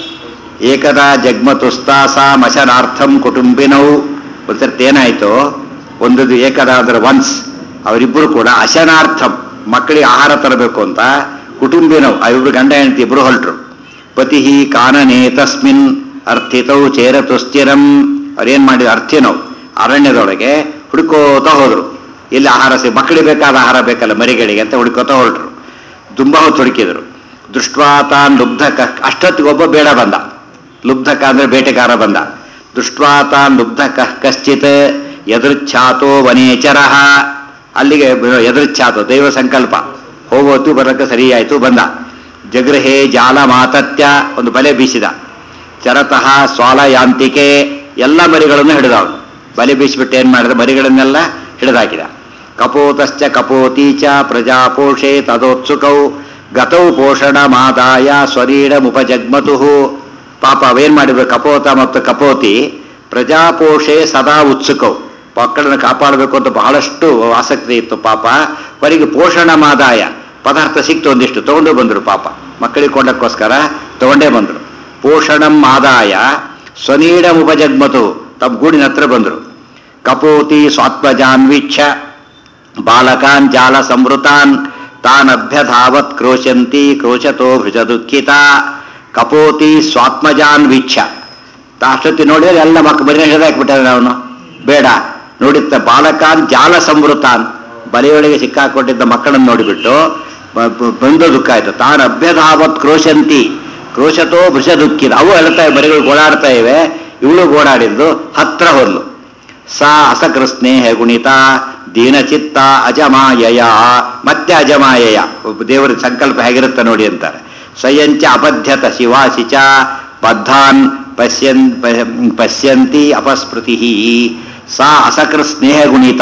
ಏಕದಾ ಜಗ್ಮತುಸ್ತಾಸ ಮಶನಾರ್ಥಂ ಕುಟುಂಬಿನವು ಒಂದ್ಸರ್ತಿ ಏನಾಯ್ತು ಒಂದು ಏಕದ ಅಂದ್ರೆ ಒನ್ಸ್ ಅವರಿಬ್ಬರು ಕೂಡ ಅಶನಾರ್ಥಂ ಮಕ್ಕಳಿಗೆ ಆಹಾರ ತರಬೇಕು ಅಂತ ಕುಟುಂಬಿನವು ಇಬ್ರು ಗಂಡ ಹೆಂಡತಿ ಇಬ್ರು ಹೊರಟ್ರು ಪತಿ ಕಾನನೆ ತಸ್ಮಿನ್ ಅರ್ಥಿತೌ ಚೇರತು ಸ್ಥಿರಂ ಅವ್ರೇನ್ ಮಾಡಿದ್ರು ಅರ್ಥಿನವು ಅರಣ್ಯದೊಳಗೆ ಹುಡುಕೋತಾ ಹೋದ್ರು ಇಲ್ಲಿ ಆಹಾರ ಸಿ ಮಕ್ಕಳಿಗೆ ಬೇಕಾದ ಆಹಾರ ಬೇಕಲ್ಲ ಮರಿಗಳಿಗೆ ಅಂತ ಹುಡುಕೋತಾ ಹೊರಟ್ರು ತುಂಬಾ ಹೊತ್ತು ಹುಡುಕಿದ್ರು ದೃಷ್ಟ್ವಾತಾನ್ ಲುಬ್ಧಕ ಅಷ್ಟೊತ್ತಿಗೆ ಒಬ್ಬ ಬೇಡ ಬಂದ ಲುಬ್ಧಕ ಅಂದ್ರೆ ಬೇಟೆಗಾರ ಬಂದ ದೃಷ್ಟ್ವಾತಾನ್ ಲುಬ್ಧಕ ಕಶ್ಚಿತ್ ಎದುರ್ಛಾತೋ ವನೇಚರ ಅಲ್ಲಿಗೆ ಎದುರ್ಛಾತು ದೈವ ಸಂಕಲ್ಪ ಹೋಗೋತು ಬರಕ್ಕೆ ಸರಿ ಆಯ್ತು ಬಂದ ಜಗೃಹೇ ಜಾಲ ಮಾತತ್ಯ ಒಂದು ಬಲೆ ಬೀಸಿದ ಚರತಃ ಸ್ವಾಲಯಾಂತಿಕೆ ಎಲ್ಲ ಮರಿಗಳನ್ನು ಹಿಡಿದ ಅವನು ಬಲೆ ಬೀಸಿಬಿಟ್ಟು ಏನ್ ಮಾಡಿದ ಮರಿಗಳನ್ನೆಲ್ಲ ಹಿಡಿದಾಕಿದ ಕಪೋತಶ್ಚ ಕಪೋತಿ ಚ ಪ್ರಜಾಪೋಷೆ ತದೋತ್ಸುಕೌ ಗತೌ ಪೋಷಣ ಮಾದಾಯ ಸ್ವರೀಡಮುಪಜಗ್ಮತು ಪಾಪ ಅವೇನ್ ಮಾಡಿದ್ರು ಕಪೋತ ಮತ್ತು ಕಪೋತಿ ಪ್ರಜಾಪೋಷೆ ಸದಾ ಉತ್ಸುಕವು ಮಕ್ಕಳನ್ನು ಕಾಪಾಡಬೇಕು ಅಂತ ಬಹಳಷ್ಟು ಆಸಕ್ತಿ ಇತ್ತು ಪಾಪ ಅವರಿಗೆ ಪೋಷಣ ಮಾದಾಯ ಪದಾರ್ಥ ಸಿಕ್ತು ಒಂದಿಷ್ಟು ತಗೊಂಡು ಬಂದರು ಪಾಪ ಮಕ್ಕಳಿಗೆ ಕೊಂಡಕ್ಕೋಸ್ಕರ ತಗೊಂಡೇ ಬಂದರು ಪೋಷಣಂ ಆದಾಯ ಸ್ವನೀಡಂ ಉಪಜಗ್ಮತು ತಮ್ಮ ಗೂಡಿನ ಹತ್ರ ಬಂದರು ಕಪೋತಿ ಸ್ವಾತ್ಮಜಾನ್ವೀಕ್ಷ ಬಾಲಕಾನ್ ಜಾಲ ಸಂವೃತಾನ್ ತಾನ್ ಅಭ್ಯಧಾವತ್ ಕ್ರೋಶಂತಿ ಕ್ರೋಶತೋ ಭುಜ ದುಃಖಿತ ಕಪೋತಿ ಸ್ವಾತ್ಮಜಾನ್ ವೀಕ್ಷ ಅಷ್ಟೊತ್ತಿ ನೋಡಿದ್ರೆ ಎಲ್ಲ ಮಕ್ಕ ಬರೀ ಹಿಡಿದಾಕ್ಬಿಟ್ಟಾರೆ ಅವನು ಬೇಡ ನೋಡಿತ್ತ ಬಾಲಕಾನ್ ಜಾಲ ಸಂವೃತಾನ್ ಬಲೆಯೊಳಗೆ ಸಿಕ್ಕಾಕೊಂಡಿದ್ದ ಮಕ್ಕಳನ್ನು ನೋಡಿಬಿಟ್ಟು ಬ- ಬ- ಬಂದು ದುಃಖ ಆಯ್ತು ತಾನು ಅಭ್ಯಧಾವತ್ ಕ್ರೋಶಂತಿ ಕ್ರೋಶತೋ ಭುಜ ದುಃಖಿತ ಅವು ಅಳ್ತಾ ಬರೆಗಳು ಓಡಾಡ್ತಾ ಇವೆ ಇವಳು ಓಡಾಡಿದ್ದು ಹತ್ರ ಹೋದ್ಲು ಸಾ ಅಸಕೃ ಸ್ನೇಹ ಗುಣಿತ ದೀನಚಿತ್ತ ಅಜಮಾಯಯ ಮತ್ತೆ ಅಜಮಾಯಯ ಒಬ್ಬ ದೇವರ ಸಂಕಲ್ಪ ಹೇಗಿರುತ್ತೆ ನೋಡಿ ಅಂತಾರೆ ಸ್ವಯಂಚ ಅಬದ್ಧತ ಶಿವಾಶಿಚ ಬದ್ಧಾನ್ ಪಶ್ಯನ್ ಪ- ಪಶ್ಯಂತಿ ಅಪಸ್ಮೃತಿ ಸಾ ಅಸಕೃ ಸ್ನೇಹ ಗುಣಿತ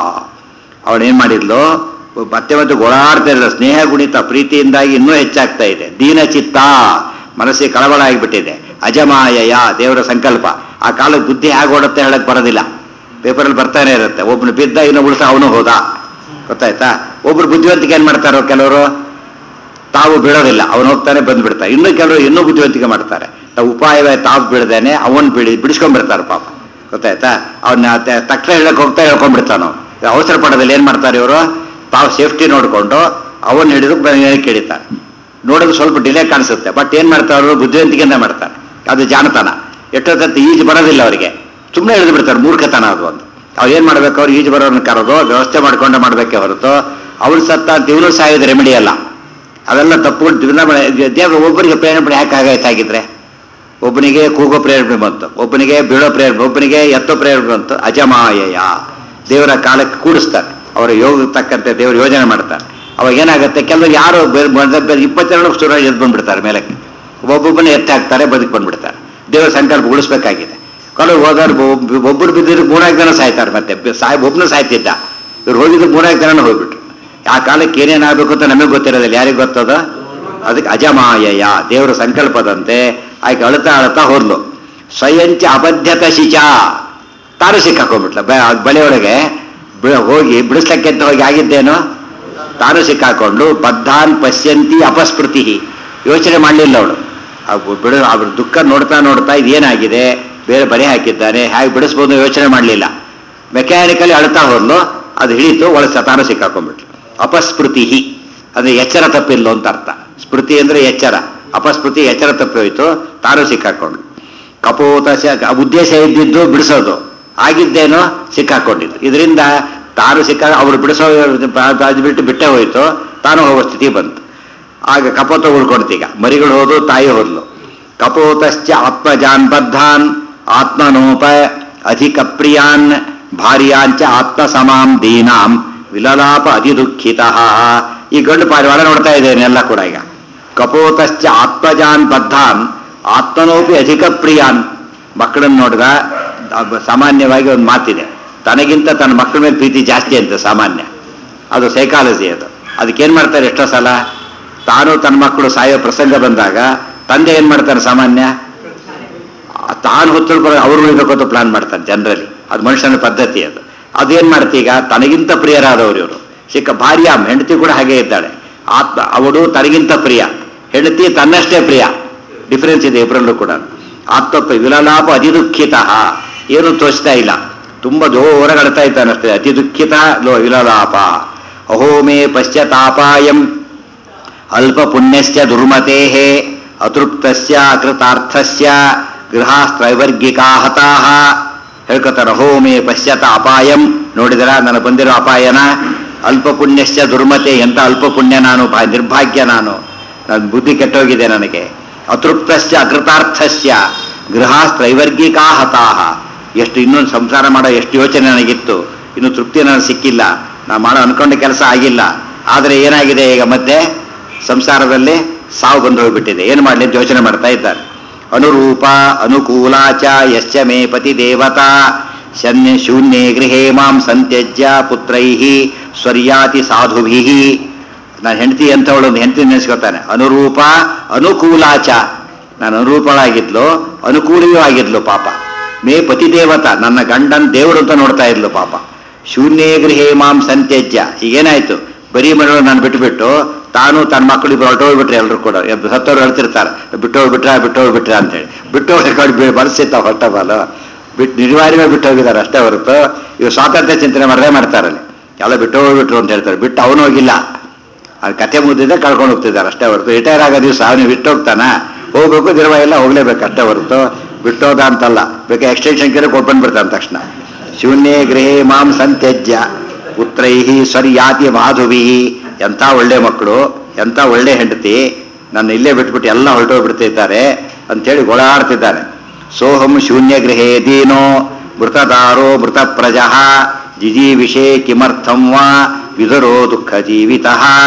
ಅವಳೇನ್ ಮಾಡಿದ್ಲು ಮತ್ತೆ ಮತ್ತೆ ಓಡಾಡ್ತಾ ಇರಲಿಲ್ಲ ಸ್ನೇಹ ಗುಣಿತ ಪ್ರೀತಿಯಿಂದಾಗಿ ಇನ್ನೂ ಹೆಚ್ಚಾಗ್ತಾ ಇದೆ ದೀನಚಿತ್ತ ಮನಸ್ಸಿಗೆ ಕಳವಳ ಆಗಿಬಿಟ್ಟಿದೆ ಅಜಮಾಯಯ ದೇವರ ಸಂಕಲ್ಪ ಆ ಕಾಲಕ್ಕೆ ಬುದ್ಧಿ ಹೇಗೆ ಓಡುತ್ತೆ ಹೇಳಕ್ ಬರೋದಿಲ್ಲ ಪೇಪರಲ್ಲಿ ಬರ್ತಾನೆ ಇರುತ್ತೆ ಒಬ್ಬನು ಬಿದ್ದ ಇನ್ನು ಉಳಿಸ ಅವನು ಹೋದ ಗೊತ್ತಾಯ್ತಾ ಒಬ್ರು ಬುದ್ಧಿವಂತಿಕೆ ಏನ್ ಮಾಡ್ತಾರೋ ಕೆಲವರು ತಾವು ಬೀಳೋದಿಲ್ಲ ಅವನು ಹೋಗ್ತಾನೆ ಬಂದ್ಬಿಡ್ತಾರೆ ಇನ್ನು ಕೆಲವರು ಇನ್ನೂ ಬುದ್ಧಿವಂತಿಕೆ ಮಾಡ್ತಾರೆ ತಾವು ಉಪಾಯವೇ ತಾವು ಬೀಳದೇನೆ ಅವನ್ ಬಿಡಿ ಬಿಡಿಸ್ಕೊಂಡ್ಬಿಡ್ತಾರೆ ಪಾಪ ಗೊತ್ತಾಯ್ತಾ ಅವನ್ನ ತಕ್ಷಣ ಹೇಳಕ್ ಹೋಗ್ತಾ ಹೇಳ್ಕೊಂಡ್ಬಿಡ್ತಾನ ಅವ್ನು ಅವಸರ ಪಡೋದಿಲ್ಲ ಏನ್ ಮಾಡ್ತಾರೆ ಇವರು ತಾವು ಸೇಫ್ಟಿ ನೋಡ್ಕೊಂಡು ಅವನ್ ಹಿಡಿದು ಕೇಳಿತಾರೆ ನೋಡೋದು ಸ್ವಲ್ಪ ಡಿಲೇ ಕಾಣಿಸುತ್ತೆ ಬಟ್ ಏನ್ ಮಾಡ್ತಾರೆ ಅವರು ಬುದ್ಧಿವಂತಿಕೆಯಿಂದ ಮಾಡ್ತಾರೆ ಅದು ಜಾಣತನ ಎಷ್ಟೊತ್ತತ್ತು ಈಜು ಬರೋದಿಲ್ಲ ಅವರಿಗೆ ಸುಮ್ಮನೆ ಹಿಡಿದು ಬಿಡ್ತಾರೆ ಮೂರ್ಖತನ ಅದು ಒಂದು ಅವ್ರು ಏನ್ ಮಾಡ್ಬೇಕು ಅವ್ರು ಈಜು ಬರೋರನ್ನ ಕರೆದು ವ್ಯವಸ್ಥೆ ಮಾಡ್ಕೊಂಡು ಮಾಡ್ಬೇಕೆ ಹೊರತು ಅವ್ರು ಸತ್ತ ಅಂತ ಇವನು ಸಾಯೋದು ರೆಮಿಡಿ ಅಲ್ಲ ಅವೆಲ್ಲ ತಪ್ಪುಗಳು ದಿನ ದೇವರು ಒಬ್ಬರಿಗೆ ಪ್ರೇರಣೆ ಯಾಕೆ ಆಗಾಯ್ತಾಗಿದ್ರೆ ಒಬ್ಬನಿಗೆ ಕೂಗೋ ಪ್ರೇರಣೆ ಬಂತು ಒಬ್ಬನಿಗೆ ಬೀಳೋ ಪ್ರೇರಣೆ ಒಬ್ಬನಿಗೆ ಎತ್ತೋ ಪ್ರೇರಣೆ ಬಂತು ಅಜಮಾಯಯ ದೇವರ ಕಾಲಕ್ಕೆ ಕೂಡಿಸ್ತಾರೆ ಅವರ ಯೋಗ ತಕ್ಕಂತೆ ದೇವರು ಯೋಜನೆ ಮಾಡ್ತಾರೆ ಅವಾಗ ಏನಾಗುತ್ತೆ ಕೆಲವರು ಯಾರು ಬೇರೆ ಬಂದ- ಬೇರೆ ಇಪ್ಪತ್ತೆರಡು ಸುರ ಎದ್ದು ಬಂದ್ಬಿಡ್ತಾರೆ ಮೇಲಕ್ಕೆ ಒಬ್ಬೊಬ್ಬನೇ ಎತ್ತಿ ಹಾಕ್ತಾರೆ ಬದುಕು ಬಂದ್ಬಿಡ್ತಾರೆ ದೇವರ ಸಂಕಲ್ಪ ಉಳಿಸ್ಬೇಕಾಗಿದೆ ಕೆಲವರು ಹೋದವ್ರು ಒಬ್ಬ- ಒಬ್ಬರು ಬಿದ್ದಿದ್ರು ಮೂರಾರು ಜನ ಸಾಯ್ತಾರೆ ಮತ್ತೆ ಬೆ- ಸಾಯ್ ಒಬ್ಬನು ಸಾಯ್ತಿದ್ದ ಇವ್ರು ಹೋಗಿದ್ದು ಮೂರಾರು ಜನನೂ ಹೋಗ್ಬಿಟ್ರು ಆ ಕಾಲಕ್ಕೆ ಏನೇನಾಗಬೇಕು ಅಂತ ನಮಗೆ ಗೊತ್ತಿರೋದಿಲ್ಲ ಯಾರಿಗೆ ಗೊತ್ತದ ಅದಕ್ಕೆ ಅಜಮಾಯಯ ದೇವರ ಸಂಕಲ್ಪದಂತೆ ಆಕೆ ಅಳ್ತಾ ಅಳ್ತಾ ಹೋದ್ಲು ಸ್ವಯಂಚ ಅಬದ್ಧತ ಶಿಚ ತಾನು ಸಿಕ್ಕಾಕೊಂಡ್ಬಿಟ್ಲ ಬ- ಆ ಬಲೆಯೊಳಗೆ ಬಿ- ಹೋಗಿ ಬಿಡಿಸ್ಲಕ್ಕೆ ಅಂತ ಹೋಗಿ ಆಗಿದ್ದೇನು ತಾನು ಸಿಕ್ಕಾಕೊಂಡು ಬದ್ಧಾನ್ ಪಶ್ಯಂತಿ ಅಪಸ್ಮೃತಿ ಯೋಚನೆ ಮಾಡಲಿಲ್ಲ ಅವಳು ಆ ಬಿಡ ಅವ್ರ ದುಃಖ ನೋಡ್ತಾ ನೋಡ್ತಾ ಇದೇನಾಗಿದೆ ಬೇರೆ ಬರೆ ಹಾಕಿದ್ದಾನೆ ಹೇಗೆ ಬಿಡಿಸ್ಬೋದು ಯೋಚನೆ ಮಾಡಲಿಲ್ಲ ಮೆಕ್ಯಾನಿಕಲಿ ಅಳ್ತಾ ಹೋದ್ಲು ಅದು ಹಿಡಿತು ಒಳಗೆ ತಾನು ಸಿಕ್ಕಾಕೊಂಡ್ಬಿಟ್ಲು ಅಪಸ್ಮೃತಿ ಅಂದ್ರೆ ಎಚ್ಚರ ತಪ್ಪಿಲ್ಲ ಅಂತ ಅರ್ಥ ಸ್ಮೃತಿ ಅಂದ್ರೆ ಎಚ್ಚರ ಅಪಸ್ಮೃತಿ ಎಚ್ಚರ ತಪ್ಪಿ ಹೋಯ್ತು ತಾನು ಸಿಕ್ಕಾಕೊಂಡು ಕಪೋತ ಶ- ಉದ್ದೇಶ ಇದ್ದಿದ್ದು ಬಿಡಿಸೋದು ಆಗಿದ್ದೇನೋ ಸಿಕ್ಕಾಕೊಂಡಿದ್ದು ಇದರಿಂದ ತಾನು ಸಿಕ್ಕ ಅವರು ಬಿಡಿಸೋ ಅದು ಬಿಟ್ಟು ಬಿಟ್ಟೇ ಹೋಯ್ತು ತಾನು ಹೋಗೋ ಸ್ಥಿತಿ ಬಂತು ಆಗ ಕಪೋತ ಉಳ್ಕೊಳ್ತೀಗ ಮರಿಗಳು ಹೋದು ತಾಯಿ ಹೋದ್ಲು ಕಪೋತಶ್ಚ ಆತ್ಮಜಾನ್ ಬದ್ಧಾನ್ ಆತ್ಮನೋಪ ಅಧಿಕ ಪ್ರಿಯಾನ್ ಭಾರ್ಯಾಂಚ ಆತ್ಮ ಸಮಾಂ ದೀನಾಂ ವಿಲಲಾಪ ಅತಿ ದುಃಖಿತ ಈ ಗಂಡು ಪಾರಿವಾಳ ನೋಡ್ತಾ ಇದ್ದೇನೆ ಎಲ್ಲ ಕೂಡ ಈಗ ಕಪೋತಶ್ಚ ಆತ್ಮಜಾನ್ ಬದ್ಧಾನ್ ಆತ್ಮನೋಪಿ ಅಧಿಕ ಪ್ರಿಯಾನ್ ಮಕ್ಕಳನ್ನು ನೋಡಿದ ಅಬ್ಬ ಸಾಮಾನ್ಯವಾಗಿ ಒಂದು ಮಾತಿದೆ ತನಗಿಂತ ತನ್ನ ಮಕ್ಕಳ ಮೇಲೆ ಪ್ರೀತಿ ಜಾಸ್ತಿ ಅಂತ ಸಾಮಾನ್ಯ ಅದು ಸೈಕಾಲಜಿ ಅದು ಅದಕ್ಕೇನ್ ಮಾಡ್ತಾರೆ ಎಷ್ಟೋ ಸಲ ತಾನು ತನ್ನ ಮಕ್ಕಳು ಸಾಯೋ ಪ್ರಸಂಗ ಬಂದಾಗ ತಂದೆ ಏನ್ ಮಾಡ್ತಾನೆ ಸಾಮಾನ್ಯ ಆ ತಾನು ಹೊತ್ತು ಬರೋ ಅವ್ರು ಉಳಿಬೇಕು ಅಂತ ಪ್ಲಾನ್ ಮಾಡ್ತಾನೆ ಜನರಲಿ ಅದು ಮನುಷ್ಯನ ಪದ್ಧತಿ ಅದು ಅದೇನ್ ಮಾಡ್ತೀಗ ತನಗಿಂತ ಪ್ರಿಯರಾದವರು ಇವರು ಸಿಕ್ಕ ಭಾರ್ಯ ಹೆಂಡತಿ ಕೂಡ ಹಾಗೆ ಇದ್ದಾಳೆ ಆತ್ಮ ಅವಳು ತನಗಿಂತ ಪ್ರಿಯ ಹೆಂಡತಿ ತನ್ನಷ್ಟೇ ಪ್ರಿಯ ಡಿಫರೆನ್ಸ್ ಇದೆ ಇಬ್ಬರಲ್ಲೂ ಕೂಡ ಆತ್ಮ ವಿಲಲಾಪ ಅತಿ ದುಃಖಿತ ಏನು ತೋಚ್ತಾ ಇಲ್ಲ ತುಂಬಾ ಜೋರಾಗಿ ಅಳ್ತಾ ಇದ್ದಾನೆ ಅಷ್ಟೇ ಅತಿ ದುಃಖಿತ ಲೋ ವಿಲಲಾಪ ಅಹೋ ಮೇ ಪಶ್ಚಾತ್ತಾಪಾಯಂ ಅಲ್ಪ ಪುಣ್ಯಸ್ಯ ದುರ್ಮತೇಃ ಅತೃಪ್ತಸ್ಯ ಅಕೃತಾರ್ಥಸ್ಯ ಗೃಹಾಸ್ತ್ರೈವರ್ಗಿಕಾ ಹತಾಹ ಹೇಳ್ಕೊತಾರ ಹೋ ಮೇ ಪಶ್ಚಾತ್ತ ಅಪಾಯಂ ನೋಡಿದರ ನನಗೆ ಬಂದಿರೋ ಅಪಾಯನ ಅಲ್ಪ ಪುಣ್ಯಸ್ಯ ದುರ್ಮತೆ ಎಂತ ಅಲ್ಪ ಪುಣ್ಯ ನಾನು ಭಾ ನಿರ್ಭಾಗ್ಯ ನಾನು ನನ್ನ ಬುದ್ಧಿ ಕೆಟ್ಟೋಗಿದೆ ನನಗೆ ಅತೃಪ್ತಸ್ಯ ಅಕೃತಾರ್ಥಸ್ಯ ಗೃಹಾಸ್ತ್ರೈವರ್ಗಿಕಾ ಹತಾಹ ಎಷ್ಟು ಇನ್ನೊಂದು ಸಂಸಾರ ಮಾಡೋ ಎಷ್ಟು ಯೋಚನೆ ನನಗಿತ್ತು ಇನ್ನು ತೃಪ್ತಿ ನನಗೆ ಸಿಕ್ಕಿಲ್ಲ ನಾ ಮಾಡೋ ಅನ್ಕೊಂಡ ಕೆಲಸ ಆಗಿಲ್ಲ ಆದರೆ ಏನಾಗಿದೆ ಈಗ ಮಧ್ಯೆ ಸಂಸಾರದಲ್ಲಿ ಸಾವು ಬಂದು ಹೋಗ್ಬಿಟ್ಟಿದೆ ಏನು ಮಾಡಲಿ ಅಂತ ಯೋಚನೆ ಮಾಡ್ತಾ ಇದ್ದಾರೆ ಅನುರೂಪ ಅನುಕೂಲಾಚ ಯಶ್ಚ ಮೇ ಪತಿ ದೇವತಾ ಶನ್ಯ ಶೂನ್ಯೇ ಗೃಹೇ ಮಾಂ ಸಂತ್ಯಜ್ಯ ಪುತ್ರೈ ಸ್ವರ್ಯಾತಿ ಸಾಧುಭಿ ನಾನು ಹೆಂಡತಿ ಅಂತವಳು ಒಂದು ಹೆಂಡತಿ ನೆನೆಸ್ಕೊತಾನೆ ಅನುರೂಪ ಅನುಕೂಲಾಚ ನಾನು ಅನುರೂಪಳಾಗಿದ್ಲು ಅನುಕೂಲಿಯೂ ಆಗಿದ್ಲು ಪಾಪ ಮೇ ಪತಿ ದೇವತಾ ನನ್ನ ಗಂಡನ್ ದೇವರು ಅಂತ ನೋಡ್ತಾ ಇದ್ಲು ಪಾಪ ಶೂನ್ಯೇ ಗೃಹೇ ಮಾಂ ಸಂತ್ಯಜ್ಯ ಈಗೇನಾಯ್ತು ಬರೀ ಮನೆಯೊಳಗೆ ನಾನು ಬಿಟ್ಟುಬಿಟ್ಟು ತಾನು ತನ್ನ ಮಕ್ಕಳು ಇಬ್ಬರು ಹೊರಟೋಗ್ಬಿಟ್ರೆ ಎಲ್ಲರೂ ಕೂಡ ಎದ್ದು ಸತ್ತವ್ರು ಹೇಳ್ತಿರ್ತಾರೆ ಬಿಟ್ಟು ಹೋಗ್ಬಿಟ್ರ ಬಿಟ್ಟು ಹೋಗ್ಬಿಟ್ರ ಅಂತೇಳಿ ಬಿಟ್ಟು ಹೋಗಿ ಬಳಸಿತ್ತ ಹೊಟ್ಟ ಬಾಲು ಬಿಟ್ಟು ನಿರ್ವಾರ್ಯವಾಗಿ ಬಿಟ್ಟು ಹೋಗಿದ್ದಾರೆ ಅಷ್ಟೇ ಹೊರತು ಇವು ಸ್ವಾತಂತ್ರ್ಯ ಚಿಂತನೆ ಮಾಡದೇ ಮಾಡ್ತಾರಲ್ಲಿ ಎಲ್ಲ ಬಿಟ್ಟು ಹೋಗ್ಬಿಟ್ರು ಅಂತ ಹೇಳ್ತಾರೆ ಬಿಟ್ಟು ಅವನು ಹೋಗಿಲ್ಲ ಅದು ಕತೆ ಮುಗಿದಿದೆ ಕಳ್ಕೊಂಡು ಹೋಗ್ತಿದ್ದಾರೆ ಅಷ್ಟೇ ಹೊರತು ರಿಟೈರ್ ಆಗೋ ದಿವಸ ಅವನು ಬಿಟ್ಟು ಹೋಗ್ತಾನ ಹೋಗ್ಬೇಕು ದಿರ್ವ ಎಲ್ಲ ಹೋಗ್ಲೇಬೇಕು ಅಷ್ಟೇ ಹೊರತು ಬಿಟ್ಟೋದ ಅಂತಲ್ಲ ಬೇಕಾ ಎಕ್ಸ್ಟೆನ್ಷನ್ ಕೇಳಿ ಕೊಟ್ಬಂದು ಬಿಡ್ತಾನೆ ತಕ್ಷಣ ಶೂನ್ಯೇ ಗೃಹೇ ಮಾಂ ಸಂತ್ಯಜ್ಯ ಪುತ್ರೈ ಸ್ವರ್ಯಾತಿ ಮಾಧುವಿ ಎಂಥ ಒಳ್ಳೆ ಮಕ್ಕಳು ಎಂಥ ಒಳ್ಳೆ ಹೆಂಡತಿ ನನ್ನ ಇಲ್ಲೇ ಬಿಟ್ಬಿಟ್ಟು ಎಲ್ಲ ಹೊರಟೋಗ್ಬಿಡ್ತಿದ್ದಾರೆ ಅಂಥೇಳಿ ಗೋಳಾಡ್ತಿದ್ದಾನೆ ಸೋಹಂ ಶೂನ್ಯ ಗೃಹೇ ದೀನೋ ಮೃತದಾರೋ ಮೃತ ಪ್ರಜಃ ಜಿಜೀವಿಷೇ ಕಿಮರ್ಥಂ ವಾ ವಿದುರೋ ದುಃಖ ಜೀವಿತ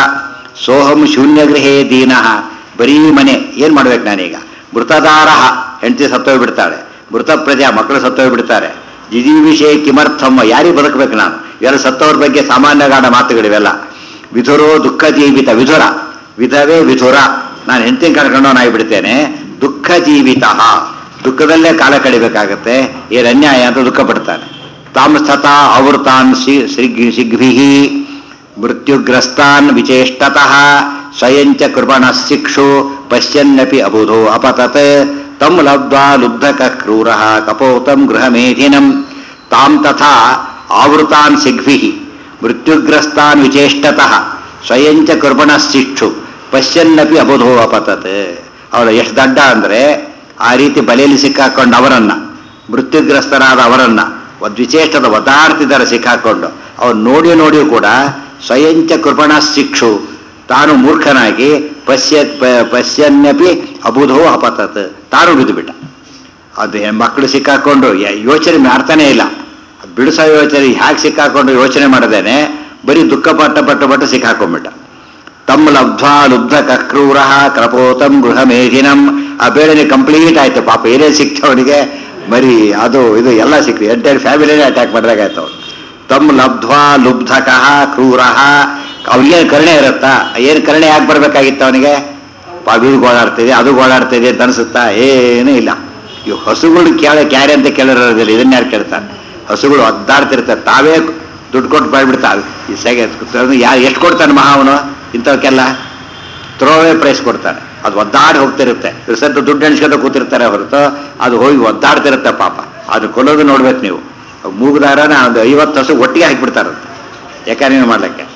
ಸೋಹಂ ಶೂನ್ಯ ಗೃಹೇ ದೀನಃ ಬರೀ ಮನೆ ಏನ್ ಮಾಡ್ಬೇಕು ನಾನೀಗ ಮೃತದಾರ ಹೆಂಡತಿ ಸತ್ತೋಗ್ಬಿಡ್ತಾಳೆ ಮೃತ ಪ್ರಜಾ ಮಕ್ಕಳು ಸತ್ತೋಗ್ಬಿಡ್ತಾರೆ ಜಿಜೀವಿಷೇ ಕಿಮರ್ಥಂ ಯಾರಿಗೆ ಬದುಕಬೇಕು ನಾನು ಇವೆಲ್ಲ ಸತ್ತವ್ರ ಬಗ್ಗೆ ಸಾಮಾನ್ಯಗಾಡ ಮಾತುಗಳಿವೆಲ್ಲ ವಿಧುರೋ ದುಃಖ ಜೀವಿತ ವಿಧುರ ವಿಧವೇ ವಿಧುರ ನಾನು ಹೆಂಡತಿನ ಕಳ್ಕೊಂಡವನಾಗಿಬಿಡ್ತೇನೆ ದುಃಖ ಜೀವಿತ ದುಃಖದಲ್ಲೇ ಕಾಲ ಕಳಿಬೇಕಾಗತ್ತೆ ಏನು ಅನ್ಯಾಯ ಅಂತ ದುಃಖ ಪಡ್ತಾನೆ ತಾಮಸ್ತಥ ಆವೃತಾನ್ ಸಿಗ್ಭಿ ಮೃತ್ಯುಗ್ರಸ್ತಾನ್ ವಿಚೇಷ್ಟತಃ ಸ್ವಯಂಚ ಕೃಪಣ ಶಿಕ್ಷು ಪಶ್ಯನ್ನಪಿ ಅಬುಧೋ ಅಪತತ್ ತಂ ಲಬ್ಧ್ವಾ ಲುಬ್ಧಕ ಕ್ರೂರ ಕಪೋತಂ ಗೃಹಮೇಧಿನಂ ತಾಂ ತಥಾ ಆವೃತಾನ್ ಸಿಗ್ಭಿ ಮೃತ್ಯುಗ್ರಸ್ತಾನ್ ವಿಚೇಷ್ಟತಃ ಸ್ವಯಂಚ ಕೃಪಣ ಶಿಕ್ಷು ಪಶ್ಯನ್ನಪಿ ಅಬುಧೋ ಅಪತತ್ ಅವಳು ಎಷ್ಟು ದಡ್ಡ ಅಂದ್ರೆ ಆ ರೀತಿ ಬಲೆಯಲ್ಲಿ ಸಿಕ್ಕಾಕೊಂಡು ಅವರನ್ನ ಮೃತ್ಯುಗ್ರಸ್ತರಾದ ಅವರನ್ನ ಒಂದು ವಿಚೇಷ್ಟದ ಒದ್ದಾಡ್ತಿದ್ದಾರೆ ಸಿಕ್ಕಾಕೊಂಡು ಅವ್ರು ನೋಡಿ ನೋಡಿಯೂ ಕೂಡ ಸ್ವಯಂಚ ಕೃಪಣ ಶಿಕ್ಷು ತಾನು ಮೂರ್ಖನಾಗಿ ಪಶ್ಯ ಪ- ಪಶ್ಯನ್ಯಪಿ ಅಬುಧೋ ಅಪತತ್ ತಾನು ಬಿದ್ದು ಬಿಟ್ಟ ಅದು ಮಕ್ಕಳು ಸಿಕ್ಕಾಕೊಂಡು ಯ- ಯೋಚನೆ ಮಾಡ್ತಾನೆ ಇಲ್ಲ ಬಿಡಿಸೋ ಯೋಚನೆ ಹ್ಯಾಕ್ ಸಿಕ್ಕಾಕೊಂಡು ಯೋಚನೆ ಮಾಡದೇನೆ ಬರೀ ದುಃಖ ಪಟ್ಟ ಪಟ್ಟ ಪಟ್ಟು ಸಿಕ್ಕಾಕೊಂಡ್ಬಿಟ್ಟ ತಮ್ಮ ಲಬ್ಧ್ವಾ ಲುಬ್ಧ ಕಕ್ರೂರ ಕ್ರಪೋತಂ ಗೃಹ ಮೇಧಿನಂ ಆ ಬೇಳೆನೆ ಕಂಪ್ಲೀಟ್ ಆಯ್ತು ಪಾಪ ಏನೇನು ಸಿಕ್ತು ಅವನಿಗೆ ಬರೀ ಅದು ಇದು ಎಲ್ಲ ಸಿಕ್ತು ಎಂಟೈರ್ ಫ್ಯಾಮಿಲಿನೇ ಅಟ್ಯಾಕ್ ಮಾಡಿದಾಗಾಯ್ತು ಅವ್ನು ತಮ್ ಲಬ್ಧ್ವಾ ಲುಬ್ಧಕಃ ಕ್ರೂರ ಅವನಿಗೇನು ಕರುಣೆ ಇರುತ್ತಾ ಏನು ಕರುಣೆ ಯಾಕೆ ಬರ್ಬೇಕಾಗಿತ್ತು ಅವನಿಗೆ ಪಾಪ ಇದು ಗೋಳಾಡ್ತಿದೆ ಅದು ಗೋಳಾಡ್ತಿದೆ ಅಂತ ಅನ್ಸುತ್ತಾ ಏನೂ ಇಲ್ಲ ಇವು ಹಸುಗಳು ಕೇಳ ಕ್ಯಾರೆ ಅಂತ ಕೇಳಿರೋದಿಲ್ಲ ಇದನ್ನ ಯಾರು ಕೇಳ್ತಾರೆ ಹಸುಗಳು ಒದ್ದಾಡ್ತಿರ್ತಾರೆ ತಾವೇ ದುಡ್ಡು ಕೊಟ್ಟು ಬಾಯ್ಬಿಡ್ತಾವೆ ಈ ಸೆಗೆ ಯಾರು ಎಷ್ಟು ಕೊಡ್ತಾನೆ ಮಹಾ ಅವನು ಇಂಥವಕ್ಕೆಲ್ಲ ಥ್ರೋವೇ ಪ್ರೈಸ್ ಕೊಡ್ತಾನೆ ಅದು ಒದ್ದಾಡಿ ಹೋಗ್ತಿರುತ್ತೆ ಇವ್ರು ಸದ್ದು ದುಡ್ಡು ಎಣಿಸ್ಕೊಂಡು ಕೂತಿರ್ತಾರೆ ಹೊರತು ಅದು ಹೋಗಿ ಒದ್ದಾಡ್ತಿರುತ್ತೆ ಪಾಪ ಅದು ಕೊಲ್ಲೋದು ನೋಡ್ಬೇಕು ನೀವು ಮೂಗುದಾರನ ಒಂದು ಐವತ್ತು ಹಸು ಒಟ್ಟಿಗೆ ಹಾಕಿಬಿಡ್ತಾರಂತೆ ಯಾಕಂದ್ರೆ ಮಾಡ್ಲಿಕ್ಕೆ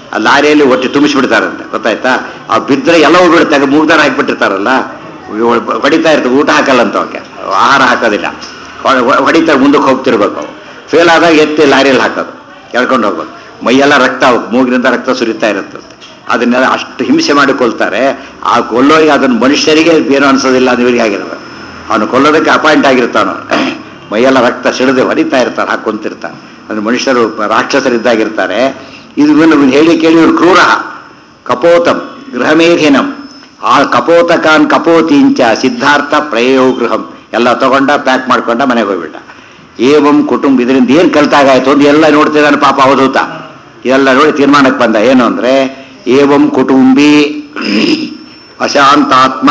ಆ ಲಾರಿಯಲ್ಲಿ ಒಟ್ಟು ತುಂಬಿಸ್ಬಿಡ್ತಾರಂತೆ ಗೊತ್ತಾಯ್ತಾ ಆ ಬಿದ್ದರೆ ಎಲ್ಲ ಹೋಗ್ಬಿಡುತ್ತೆ ಮೂಗ್ದಾರ ಹಾಕ್ಬಿಟ್ಟಿರ್ತಾರಲ್ಲ ಇವ್ ಹೊಡಿತಾ ಇರ್ತದೆ ಊಟ ಹಾಕಲ್ಲ ಅಂತ ಅವಕ್ಕೆ ಆಹಾರ ಹಾಕೋದಿಲ್ಲ ಹೊ- ಹೊ- ಹೊಡಿತಾ ಮುಂದಕ್ಕೆ ಹೋಗ್ತಿರ್ಬೇಕು ಅವು ಫೇಲ್ ಆದಾಗ ಎತ್ತಿ ಲಾರಿಯಲ್ಲಿ ಹಾಕೋದು ಎಳ್ಕೊಂಡು ಹೋಗ್ಬೇಕು ಮೈಯೆಲ್ಲ ರಕ್ತ ಅವ್ಕೆ ಮೂಗಿನಿಂದ ರಕ್ತ ಸುರಿತಾ ಇರುತ್ತಂತೆ ಅದನ್ನೆಲ್ಲ ಅಷ್ಟು ಹಿಂಸೆ ಮಾಡಿ ಕೊಲ್ತಾರೆ ಆ ಕೊಲ್ಲೋರಿಗೆ ಅದನ್ನು ಮನುಷ್ಯರಿಗೆ ಏನೋ ಅನ್ಸೋದಿಲ್ಲ ಅದು ಇವರಿಗೆ ಆಗಿರ್ಬೇಕು ಅವನು ಕೊಲ್ಲೋದಕ್ಕೆ ಅಪಾಯಿಂಟ್ ಆಗಿರ್ತಾನು ಮೈಯೆಲ್ಲ ರಕ್ತ ಸಿಡಿದು ಹೊಡಿತಾ ಇರ್ತಾರೆ ಹಾಕೊಂತಿರ್ತಾನೆ ಅದು ಮನುಷ್ಯರು ರಾಕ್ಷಸರಿದ್ದಾಗಿರ್ತಾರೆ ಇದು ಇವನು ಹೇಳಿ ಕೇಳಿ ಇವ್ರು ಕ್ರೂರ ಕಪೋತಂ ಗೃಹಮೇಧಿನಂ ಆ ಕಪೋತಕಾನ್ ಕಪೋತೀಂಚ ಸಿದ್ಧಾರ್ಥ ಪ್ರಯೋ ಗೃಹಂ ಎಲ್ಲ ತಗೊಂಡ ಪ್ಯಾಕ್ ಮಾಡ್ಕೊಂಡ ಮನೆಗೆ ಹೋಗ್ಬಿಟ್ಟ ಏವಂ ಕುಟುಂಬ ಇದರಿಂದ ಏನು ಕಲ್ತಾಗಾಯ್ತು ಅಂತ ಎಲ್ಲ ನೋಡ್ತಿದ್ದಾನೆ ಪಾಪ ಅವಧೂತ ಇದೆಲ್ಲ ನೋಡಿ ತೀರ್ಮಾನಕ್ಕೆ ಬಂದ ಏನು ಅಂದ್ರೆ ಏವಂ ಕುಟುಂಬಿ ಅಶಾಂತಾತ್ಮ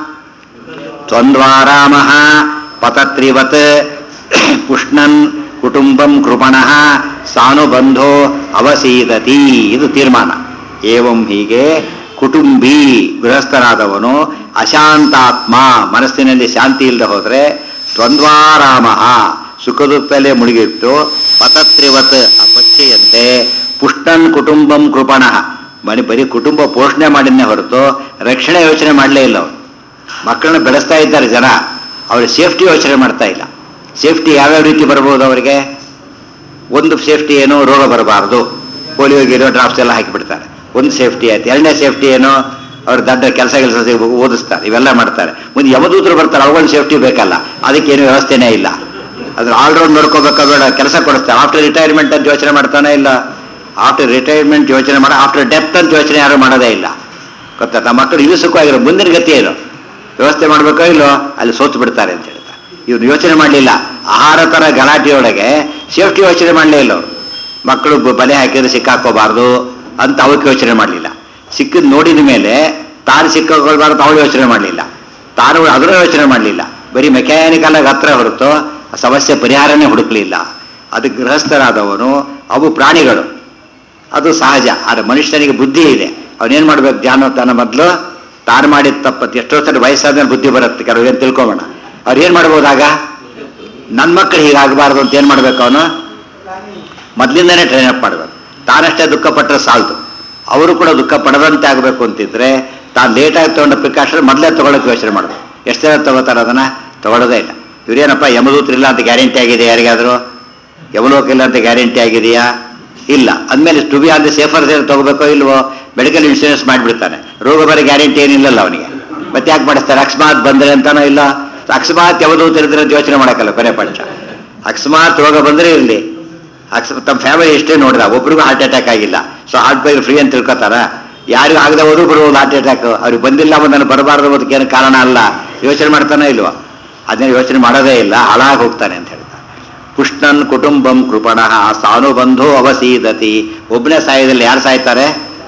ತ್ವಂದ್ವಾರಾಮ ಪತತ್ರಿವತ್ ಪುಷ್ಣನ್ ಕುಟುಂಬಂ ಕೃಪಣಃ ಸಾನುಬಂಧೋ ಅವಸೀದತಿ ಇದು ತೀರ್ಮಾನ ಏವಂ ಹೀಗೆ ಕುಟುಂಬಿ ಗೃಹಸ್ಥನಾದವನು ಅಶಾಂತಾತ್ಮ ಮನಸ್ಸಿನಲ್ಲಿ ಶಾಂತಿ ಇಲ್ಲದೆ ಹೋದ್ರೆ ದ್ವಂದ್ವಾರಾಮ ಸುಖ ದುಃಖದಲ್ಲೇ ಮುಳುಗಿಟ್ಟು ಪತತ್ರಿವತ್ ಆ ಪಕ್ಷಿಯಂತೆ ಪುಷ್ಟನ್ ಕುಟುಂಬಂ ಕೃಪಣಃ ಮನೆ ಬರೀ ಕುಟುಂಬ ಪೋಷಣೆ ಮಾಡಿದ್ನೇ ಹೊರತು ರಕ್ಷಣೆ ಯೋಚನೆ ಮಾಡಲೇ ಇಲ್ಲ ಅವರು ಮಕ್ಕಳನ್ನ ಬೆಳೆಸ್ತಾ ಇದ್ದಾರೆ ಜನ ಅವ್ರ ಸೇಫ್ಟಿ ಯೋಚನೆ ಮಾಡ್ತಾ ಇಲ್ಲ ಸೇಫ್ಟಿ ಯಾವ್ಯಾವ ರೀತಿ ಬರ್ಬೋದು ಅವರಿಗೆ ಒಂದು ಸೇಫ್ಟಿ ಏನು ರೋಗ ಬರಬಾರದು ಪೋಲಿಯೋ ಗೀಲಿಯೋ ಡ್ರಾಪ್ಸ್ ಎಲ್ಲ ಹಾಕಿಬಿಡ್ತಾರೆ ಒಂದು ಸೇಫ್ಟಿ ಆಯ್ತು ಎರಡನೇ ಸೇಫ್ಟಿ ಏನು ಅವ್ರ ದಡ್ಡ ಕೆಲಸ ಕೆಲಸ ಸಿಗಬೇಕು ಓದಿಸ್ತಾರೆ ಇವೆಲ್ಲ ಮಾಡ್ತಾರೆ ಮುಂದೆ ಯಮದೂತರು ಬರ್ತಾರೆ ಅವುಗಳ ಸೇಫ್ಟಿ ಬೇಕಲ್ಲ ಅದಕ್ಕೇನು ವ್ಯವಸ್ಥೆನೇ ಇಲ್ಲ ಅದ್ರ ಆಲ್ರೌಂಡ್ ನೋಡ್ಕೋಬೇಕಾ ಬೇಡ ಕೆಲಸ ಕೊಡಿಸ್ತಾರೆ ಆಫ್ಟರ್ ರಿಟೈರ್ಮೆಂಟ್ ಅಂತ ಯೋಚನೆ ಮಾಡ್ತಾನೆ ಇಲ್ಲ ಆಫ್ಟರ್ ರಿಟೈರ್ಮೆಂಟ್ ಯೋಚನೆ ಮಾಡ ಆಫ್ಟರ್ ಡೆಪ್ತ್ ಅಂತ ಯೋಚನೆ ಯಾರು ಮಾಡೋದೇ ಇಲ್ಲ ಗೊತ್ತಾ ನಮ್ಮ ಮಕ್ಕಳು ಇದು ಸುಖವಾಗಿರೋ ಮುಂದಿನ ಗತಿ ಏನು ವ್ಯವಸ್ಥೆ ಮಾಡಬೇಕೋ ಇಲ್ಲೋ ಅಲ್ಲಿ ಸೋತು ಬಿಡ್ತಾರೆ ಅಂತ ಹೇಳ್ತಾರೆ ಇವ್ರು ಯೋಚನೆ ಮಾಡಲಿಲ್ಲ ಆಹಾರ ಥರ ಗಲಾಟೆಯೊಳಗೆ ಸೇಫ್ಟಿ ಯೋಚನೆ ಮಾಡಲೇ ಇಲ್ಲ ಅವರು ಮಕ್ಕಳು ಬ- ಬಲೆ ಹಾಕಿದ್ರೆ ಸಿಕ್ಕಾಕೋಬಾರ್ದು ಅಂತ ಅವಕ್ಕೆ ಯೋಚನೆ ಮಾಡಲಿಲ್ಲ ಸಿಕ್ಕಿದ್ ನೋಡಿದ ಮೇಲೆ ತಾನು ಸಿಕ್ಕಾಕೊಳ್ಬಾರ್ದು ಅವಳು ಯೋಚನೆ ಮಾಡಲಿಲ್ಲ ತಾನು ಅದರ ಯೋಚನೆ ಮಾಡಲಿಲ್ಲ ಬರೀ ಮೆಕ್ಯಾನಿಕಲ್ ಆಗಿ ಹತ್ರ ಹೊರತು ಆ ಸಮಸ್ಯೆ ಪರಿಹಾರನೇ ಹುಡುಕ್ಲಿಲ್ಲ ಅದು ಗೃಹಸ್ಥರಾದವನು ಅವು ಪ್ರಾಣಿಗಳು ಅದು ಸಹಜ ಆದರೆ ಮನುಷ್ಯನಿಗೆ ಬುದ್ಧಿ ಇದೆ ಅವನೇನ್ ಮಾಡ್ಬೇಕು ಧ್ಯಾನ ತಾನ ಮೊದಲು ತಾನು ಮಾಡಿದ ತಪ್ಪತ್ತು ಎಷ್ಟೋ ಸರಿ ವಯಸ್ಸಾದ್ಮೇಲೆ ಬುದ್ಧಿ ಬರುತ್ತೆ ಕೆಲವು ಏನು ತಿಳ್ಕೊಬೋಣ ಅವ್ರು ಏನ್ ಮಾಡ್ಬೋದಾಗ ನನ್ನ ಮಕ್ಕಳು ಹೀಗಾಗಬಾರ್ದು ಅಂತ ಏನ್ ಮಾಡ್ಬೇಕು ಅವನು ಮೊದಲಿಂದನೇ ಟ್ರೈನ್ ಅಪ್ ಮಾಡಬೇಕು ತಾನಷ್ಟೇ ದುಃಖ ಪಟ್ಟರೆ ಸಾಲದು ಅವರು ಕೂಡ ದುಃಖ ಪಡದಂತೆ ಆಗಬೇಕು ಅಂತಿದ್ರೆ ತಾನು ಲೇಟಾಗಿ ತಗೊಂಡ ಪ್ರಿಕಾಷನ್ ಮೊದಲೇ ತಗೊಳಕ್ಕೆ ಯೋಚನೆ ಮಾಡಬೇಕು ಎಷ್ಟು ಜನ ತಗೋತಾರೆ ಅದನ್ನ ತಗೊಳ್ಳೋದೇ ಇಲ್ಲ ಇವ್ರೇನಪ್ಪ ಯಮದೂತ್ರಿಲ್ಲ ಅಂತ ಗ್ಯಾರಂಟಿ ಆಗಿದೆ ಯಾರಿಗಾದರೂ ಯಮಲೋಕ ಇಲ್ಲ ಅಂತ ಗ್ಯಾರಂಟಿ ಆಗಿದೆಯಾ ಇಲ್ಲ ಅಂದಮೇಲೆ to be on the safer side ತಗೋಬೇಕೋ ಇಲ್ವೋ ಮೆಡಿಕಲ್ ಇನ್ಶೂರೆನ್ಸ್ ಮಾಡಿಬಿಡ್ತಾನೆ ರೋಗ ಬರೋ ಗ್ಯಾರಂಟಿ ಏನಿಲ್ಲಲ್ಲ ಅವನಿಗೆ ಮತ್ತೆ ಯಾಕೆ ಮಾಡಿಸ್ತಾರೆ ಅಕಸ್ಮಾತ್ ಬಂದ್ರೆ ಅಂತಾನೋ ಇಲ್ಲ ಅಕಸ್ಮಾತ್ ಯಾವುದು ಇರಿದ್ರೆ ಅಂತ ಯೋಚನೆ ಮಾಡಕ್ಕಲ್ಲ ಕೊನೆ ಪಕ್ಷ ಅಕಸ್ಮಾತ್ ರೋಗ ಬಂದ್ರೆ ಇರಲಿ ಅಕಸ್ಮಾತ್ ತಮ್ಮ ಫ್ಯಾಮಿಲಿ ಎಷ್ಟೇ ನೋಡಿದ ಒಬ್ರಿಗೂ ಹಾರ್ಟ್ ಅಟ್ಯಾಕ್ ಆಗಿಲ್ಲ ಸೊ ಹಾರ್ಟ್ ಬೈ ಫ್ರೀ ಅಂತ ತಿಳ್ಕೊತಾರ ಯಾರಿಗೂ ಆಗದೆ ಹೋದ್ರು ಬರ್ಬೋದು ಹಾರ್ಟ್ ಅಟ್ಯಾಕ್ ಅವ್ರಿಗೆ ಬಂದಿಲ್ಲ ಬಂದಲ್ಲಿ ಬರಬಾರ್ದು ಅದಕ್ಕೆ ಏನು ಕಾರಣ ಅಲ್ಲ ಯೋಚನೆ ಮಾಡ್ತಾನೆ ಇಲ್ವೋ ಅದನ್ನ ಯೋಚನೆ ಮಾಡೋದೇ ಇಲ್ಲ ಹಾಳಾಗಿ ಹೋಗ್ತಾನೆ ಅಂತ ಹೇಳ್ತಾರೆ ಪುಷ್ಣನ್ ಕುಟುಂಬಂ ಕೃಪಣಃ ಸಾನುಬಂಧೋ ಅವಸೀದತಿ ಒಬ್ಬನೇ ಸಾಯದಲ್ಲಿ ಯಾರು ಸಾಯ್ತಾರೆ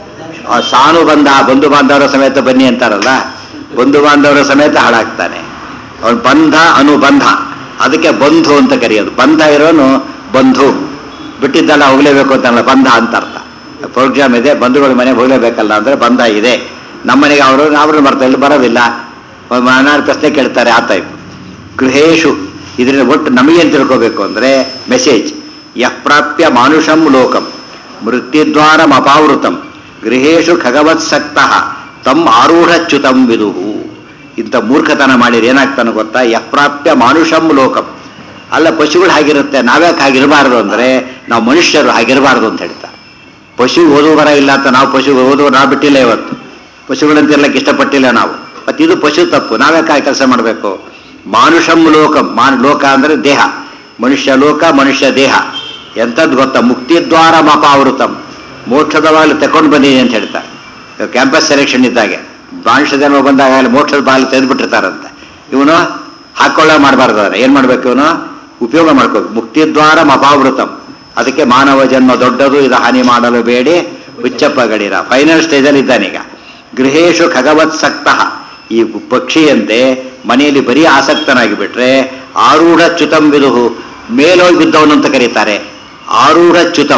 ಆ ಸಾನುಬಂಧ ಬಂಧು ಬಾಂಧವರ ಸಮೇತ ಬನ್ನಿ ಅಂತಾರಲ್ಲ ಬಂಧು ಬಾಂಧವರ ಸಮೇತ ಹಾಳಾಗ್ತಾನೆ ಅವನ್ ಬಂಧ ಅನುಬಂಧ ಅದಕ್ಕೆ ಬಂಧು ಅಂತ ಕರೆಯೋದು ಬಂಧ ಇರೋನು ಬಂಧು ಬಿಟ್ಟಿದ್ದಲ್ಲ ಹೋಗ್ಲೇಬೇಕು ಅಂತಲ್ಲ ಬಂಧ ಅಂತ ಅರ್ಥ ಪ್ರೋಗ್ರಾಮ್ ಇದೆ ಬಂಧುಗಳ ಮನೆಗೆ ಹೋಗ್ಲೇಬೇಕಲ್ಲ ಅಂದ್ರೆ ಬಂಧ ಇದೆ ನಮ್ಮನೆಗೆ ಅವರು ನಾವು ಬರ್ತಾ ಇಲ್ಲಿ ಬರೋದಿಲ್ಲ ನಾನಾರು ಪ್ರಶ್ನೆ ಕೇಳ್ತಾರೆ ಆ ಟೈಪ್ ಗೃಹೇಶು ಇದರಿಂದ ಒಟ್ಟು ನಮಗೇನು ತಿಳ್ಕೋಬೇಕು ಅಂದ್ರೆ ಮೆಸೇಜ್ ಯಃ ಪ್ರಾಪ್ಯ ಮಾನುಷಂ ಲೋಕಂ ಮೃತ್ಯುದ್ವಾರಂ ಅಪಾವೃತಂ ಗೃಹೇಶು ಖಗವತ್ಸಕ್ತ ತಮ್ ಆರೂಢಚ್ಯುತಂ ವಿದುಹು ಇಂಥ ಮೂರ್ಖತನ ಮಾಡಿದ್ರೆ ಏನಾಗ್ತಾನೆ ಗೊತ್ತಾ ಯಃ ಪ್ರಾಪ್ಯ ಮಾನುಷಂ ಲೋಕಂ ಅಲ್ಲ ಪಶುಗಳು ಹಾಗಿರುತ್ತೆ ನಾವ್ಯಾಕೆ ಹಾಗಿರಬಾರ್ದು ಅಂದ್ರೆ ನಾವು ಮನುಷ್ಯರು ಹಾಗಿರಬಾರ್ದು ಅಂತ ಹೇಳ್ತಾರೆ ಪಶು ಓದು ಬರ ಇಲ್ಲ ಅಂತ ನಾವು ಪಶು ಓದುವ ನಾವು ಬಿಟ್ಟಿಲ್ಲ ಇವತ್ತು ಪಶುಗಳಂತ ಇರ್ಲಕ್ಕೆ ಇಷ್ಟಪಟ್ಟಿಲ್ಲ ನಾವು ಮತ್ತೆ ಇದು ಪಶು ತಪ್ಪು ನಾವ್ಯಾಕೆ ಕೆಲಸ ಮಾಡಬೇಕು ಮಾನುಷಂ ಲೋಕಂ ಮಾನ್ ಲೋಕ ಅಂದ್ರೆ ದೇಹ ಮನುಷ್ಯ ಲೋಕ ಮನುಷ್ಯ ದೇಹ ಎಂಥದ್ದು ಗೊತ್ತಾ ಮುಕ್ತಿದ್ವಾರ ಅಪಾವೃತಂ ಮೋಕ್ಷದ ಬಾಗಿಲು ತಕೊಂಡು ಬಂದಿದೆ ಅಂತ ಹೇಳ್ತಾರೆ ಕ್ಯಾಂಪಸ್ ಸೆಲೆಕ್ಷನ್ ಇದ್ದಾಗೆ ಮನುಷ್ಯ ಜನ್ಮ ಬಂದಾಗ ಅಲ್ಲಿ ಮೋಕ್ಷದ ಬಾಗಿಲು ತೆಗೆದುಬಿಟ್ಟಿರ್ತಾರಂತೆ ಇವನು ಹಾಕೊಳ್ಳೋ ಮಾಡಬಾರ್ದು ಅದನ್ನ ಏನ್ ಮಾಡ್ಬೇಕು ಇವನು ಉಪಯೋಗ ಮಾಡ್ಕೋಬೇಕು ಮುಕ್ತಿದ್ವಾರ ಅಪಾವೃತಂ ಅದಕ್ಕೆ ಮಾನವ ಜನ್ಮ ದೊಡ್ಡದು ಇದು ಹಾನಿ ಮಾಡಲು ಬೇಡಿ ಹುಚ್ಚಪ್ಪ ಗಡಿರ ಫೈನಲ್ ಸ್ಟೇಜಲ್ಲಿ ಇದ್ದಾನೀಗ ಗೃಹೇಶು ಖಗವತ್ಸಕ್ತ ಈ ಪಕ್ಷಿಯಂತೆ ಮನೆಯಲ್ಲಿ ಬರೀ ಆಸಕ್ತನಾಗಿ ಬಿಟ್ರೆ ಆರೂಢ ಚ್ಯುತಂ ವಿದುಹು ಮೇಲೋಗಿ ಬಿದ್ದವನು ಅಂತ ಕರೀತಾರೆ ಆರೂಢ ಚ್ಯುತಂ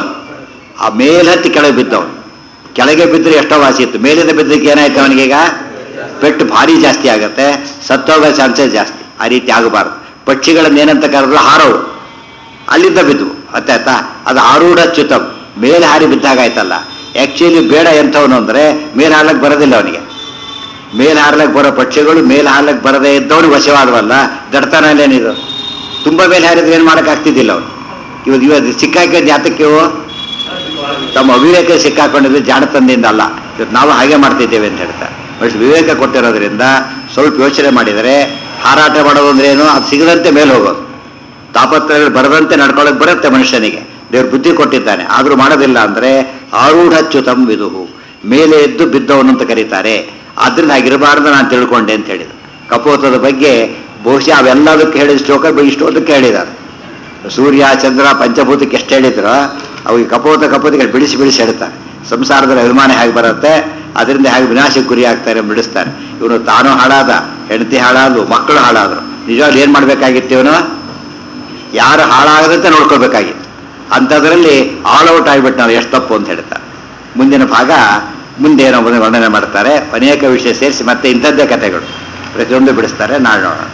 ಆ ಮೇಲತ್ತಿ ಕೆಳಗೆ ಬಿದ್ದವನು ಕೆಳಗೆ ಬಿದ್ದರೆ ಎಷ್ಟೋ ವಾಸಿ ಇತ್ತು ಮೇಲಿಂದ ಬಿದ್ದಕ್ಕೆ ಏನಾಯ್ತು ಅವನಿಗೀಗ ಪೆಟ್ಟು ಭಾರಿ ಜಾಸ್ತಿ ಆಗತ್ತೆ ಸತ್ತೋಗೋ ಚಾನ್ಸಸ್ ಜಾಸ್ತಿ ಆ ರೀತಿ ಆಗಬಾರ್ದು ಪಕ್ಷಿಗಳನ್ನ ಏನಂತ ಕರೆದ್ರು ಹಾರೋರು ಅಲ್ಲಿಂದ ಬಿದ್ದು ಅತ್ತಾಯ್ತಾ ಅದು ಆರೂಢ ಚ್ಯುತಂ ಮೇಲೆ ಹಾರಿ ಬಿದ್ದಾಗಾಯ್ತಲ್ಲ ಆ್ಯಕ್ಚುಲಿ ಬೇಡ ಎಂಥವನು ಅಂದರೆ ಮೇಲೆ ಹಾರ್ಲಕ್ಕೆ ಬರೋದಿಲ್ಲ ಅವನಿಗೆ ಮೇಲೆ ಹಾರ್ಲಕ್ಕೆ ಬರೋ ಪಕ್ಷಿಗಳು ಮೇಲೆ ಹಾರ್ಲಕ್ಕೆ ಬರದೇ ಇದ್ದವನು ವಶವಾದವಲ್ಲ ದಡ್ತಾನಲ್ಲೇನಿದು ತುಂಬ ಮೇಲೆ ಹಾರಿದ್ರೆ ಏನು ಮಾಡೋಕ್ಕಾಗ್ತಿದ್ದಿಲ್ಲ ಅವನು ಇವತ್ತು ಇವತ್ತು ಸಿಕ್ಕಾಕಿದ್ದು ಯಾತಕ್ಕೆ ಇವು ತಮ್ಮ ಅವಿವೇಕ ಸಿಕ್ಕಾಕೊಂಡಿದ್ದು ಜಾಣತನದಿಂದ ಅಲ್ಲ ಇವತ್ತು ನಾವು ಹಾಗೆ ಮಾಡ್ತಿದ್ದೇವೆ ಅಂತ ಹೇಳ್ತಾರೆ ಬಟ್ ವಿವೇಕ ಕೊಟ್ಟಿರೋದ್ರಿಂದ ಸ್ವಲ್ಪ ಯೋಚನೆ ಮಾಡಿದರೆ ಹಾರಾಟ ಮಾಡೋದು ಅಂದ್ರೆ ಏನು ಅದು ಸಿಗದಂತೆ ಮೇಲೆ ಹೋಗೋದು ತಾಪತ್ರಗಳು ಬರದಂತೆ ನಡ್ಕೊಳ್ಳೋಕೆ ಬರುತ್ತೆ ಮನುಷ್ಯನಿಗೆ ದೇವ್ರು ಬುದ್ಧಿ ಕೊಟ್ಟಿದ್ದಾನೆ ಆದರೂ ಮಾಡೋದಿಲ್ಲ ಅಂದರೆ ಆರೂಢಚ್ಯುತಂ ವಿದುಹು ಮೇಲೆ ಎದ್ದು ಬಿದ್ದವನು ಅಂತ ಕರೀತಾರೆ ಆದ್ರಿಂದ ಹಾಗಿರಬಾರ್ದು ನಾನು ತಿಳ್ಕೊಂಡೆ ಅಂತ ಹೇಳಿದ ಕಪೋತದ ಬಗ್ಗೆ ಬಹುಶಃ ಅವೆಲ್ಲದಕ್ಕೆ ಹೇಳಿದ ಶ್ಲೋಕ ಇಷ್ಟೊಂದಕ್ಕೆ ಹೇಳಿದ್ದಾರೆ ಸೂರ್ಯ ಚಂದ್ರ ಪಂಚಭೂತಕ್ಕೆ ಎಷ್ಟು ಹೇಳಿದ್ರು ಅವಿಗೆ ಕಪೋತ ಕಪೋತಿಗೆ ಬಿಡಿಸಿ ಬಿಡಿಸಿ ಹೇಳ್ತಾರೆ ಸಂಸಾರದಲ್ಲಿ ಅಭಿಮಾನ ಹೇಗೆ ಬರುತ್ತೆ ಅದರಿಂದ ಹೇಗೆ ವಿನಾಶಕ್ಕೆ ಗುರಿ ಆಗ್ತಾರೆ ಬಿಡಿಸ್ತಾರೆ ಇವನು ತಾನು ಹಾಳಾದ ಹೆಂಡತಿ ಹಾಳಾದ್ರು ಮಕ್ಕಳು ಹಾಳಾದ್ರು ನಿಜವಾಗ್ಲೂ ಏನು ಮಾಡಬೇಕಾಗಿತ್ತು ಇವನು ಯಾರು ಹಾಳಾಗದಂತೆ ನೋಡ್ಕೋಬೇಕಾಗಿತ್ತು ಅಂಥದ್ರಲ್ಲಿ ಆಲ್ ಔಟ್ ಆಗಿಬಿಟ್ಟು ನಾವು ಎಷ್ಟು ತಪ್ಪು ಅಂತ ಹೇಳ್ತಾರೆ ಮುಂದಿನ ಭಾಗ ಮುಂದೆ ಏನೋ ಮುಂದೆ ವರ್ಣನೆ ಮಾಡ್ತಾರೆ ಅನೇಕ ವಿಷಯ ಸೇರಿಸಿ ಮತ್ತೆ ಇಂಥದ್ದೇ ಕಥೆಗಳು ಪ್ರತಿಯೊಂದು ಬಿಡಿಸ್ತಾರೆ ನಾಳೆ ನೋಡೋಣ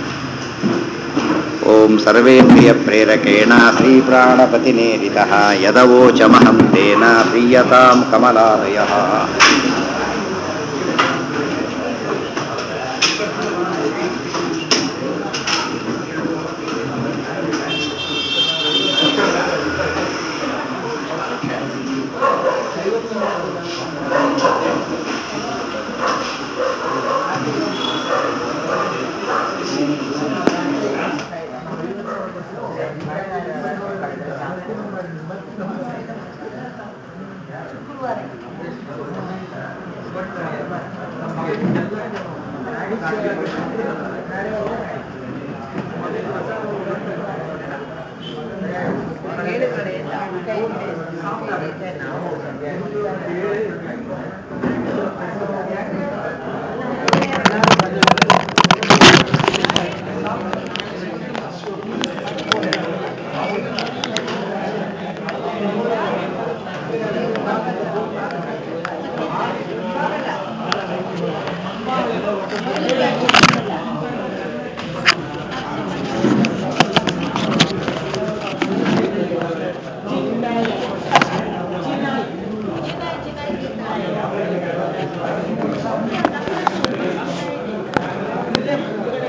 ಓಂ ಸರ್ವೇಂದ್ರಿಯ ಪ್ರೇರಕೇಣ ಶ್ರೀ ಪ್ರಾಣಪತಿನೇರಿತ ಯದವೋಚಮಹಂ ತೇನ ಪ್ರೀಯತಾಂ ಕಮಲಾಲಯ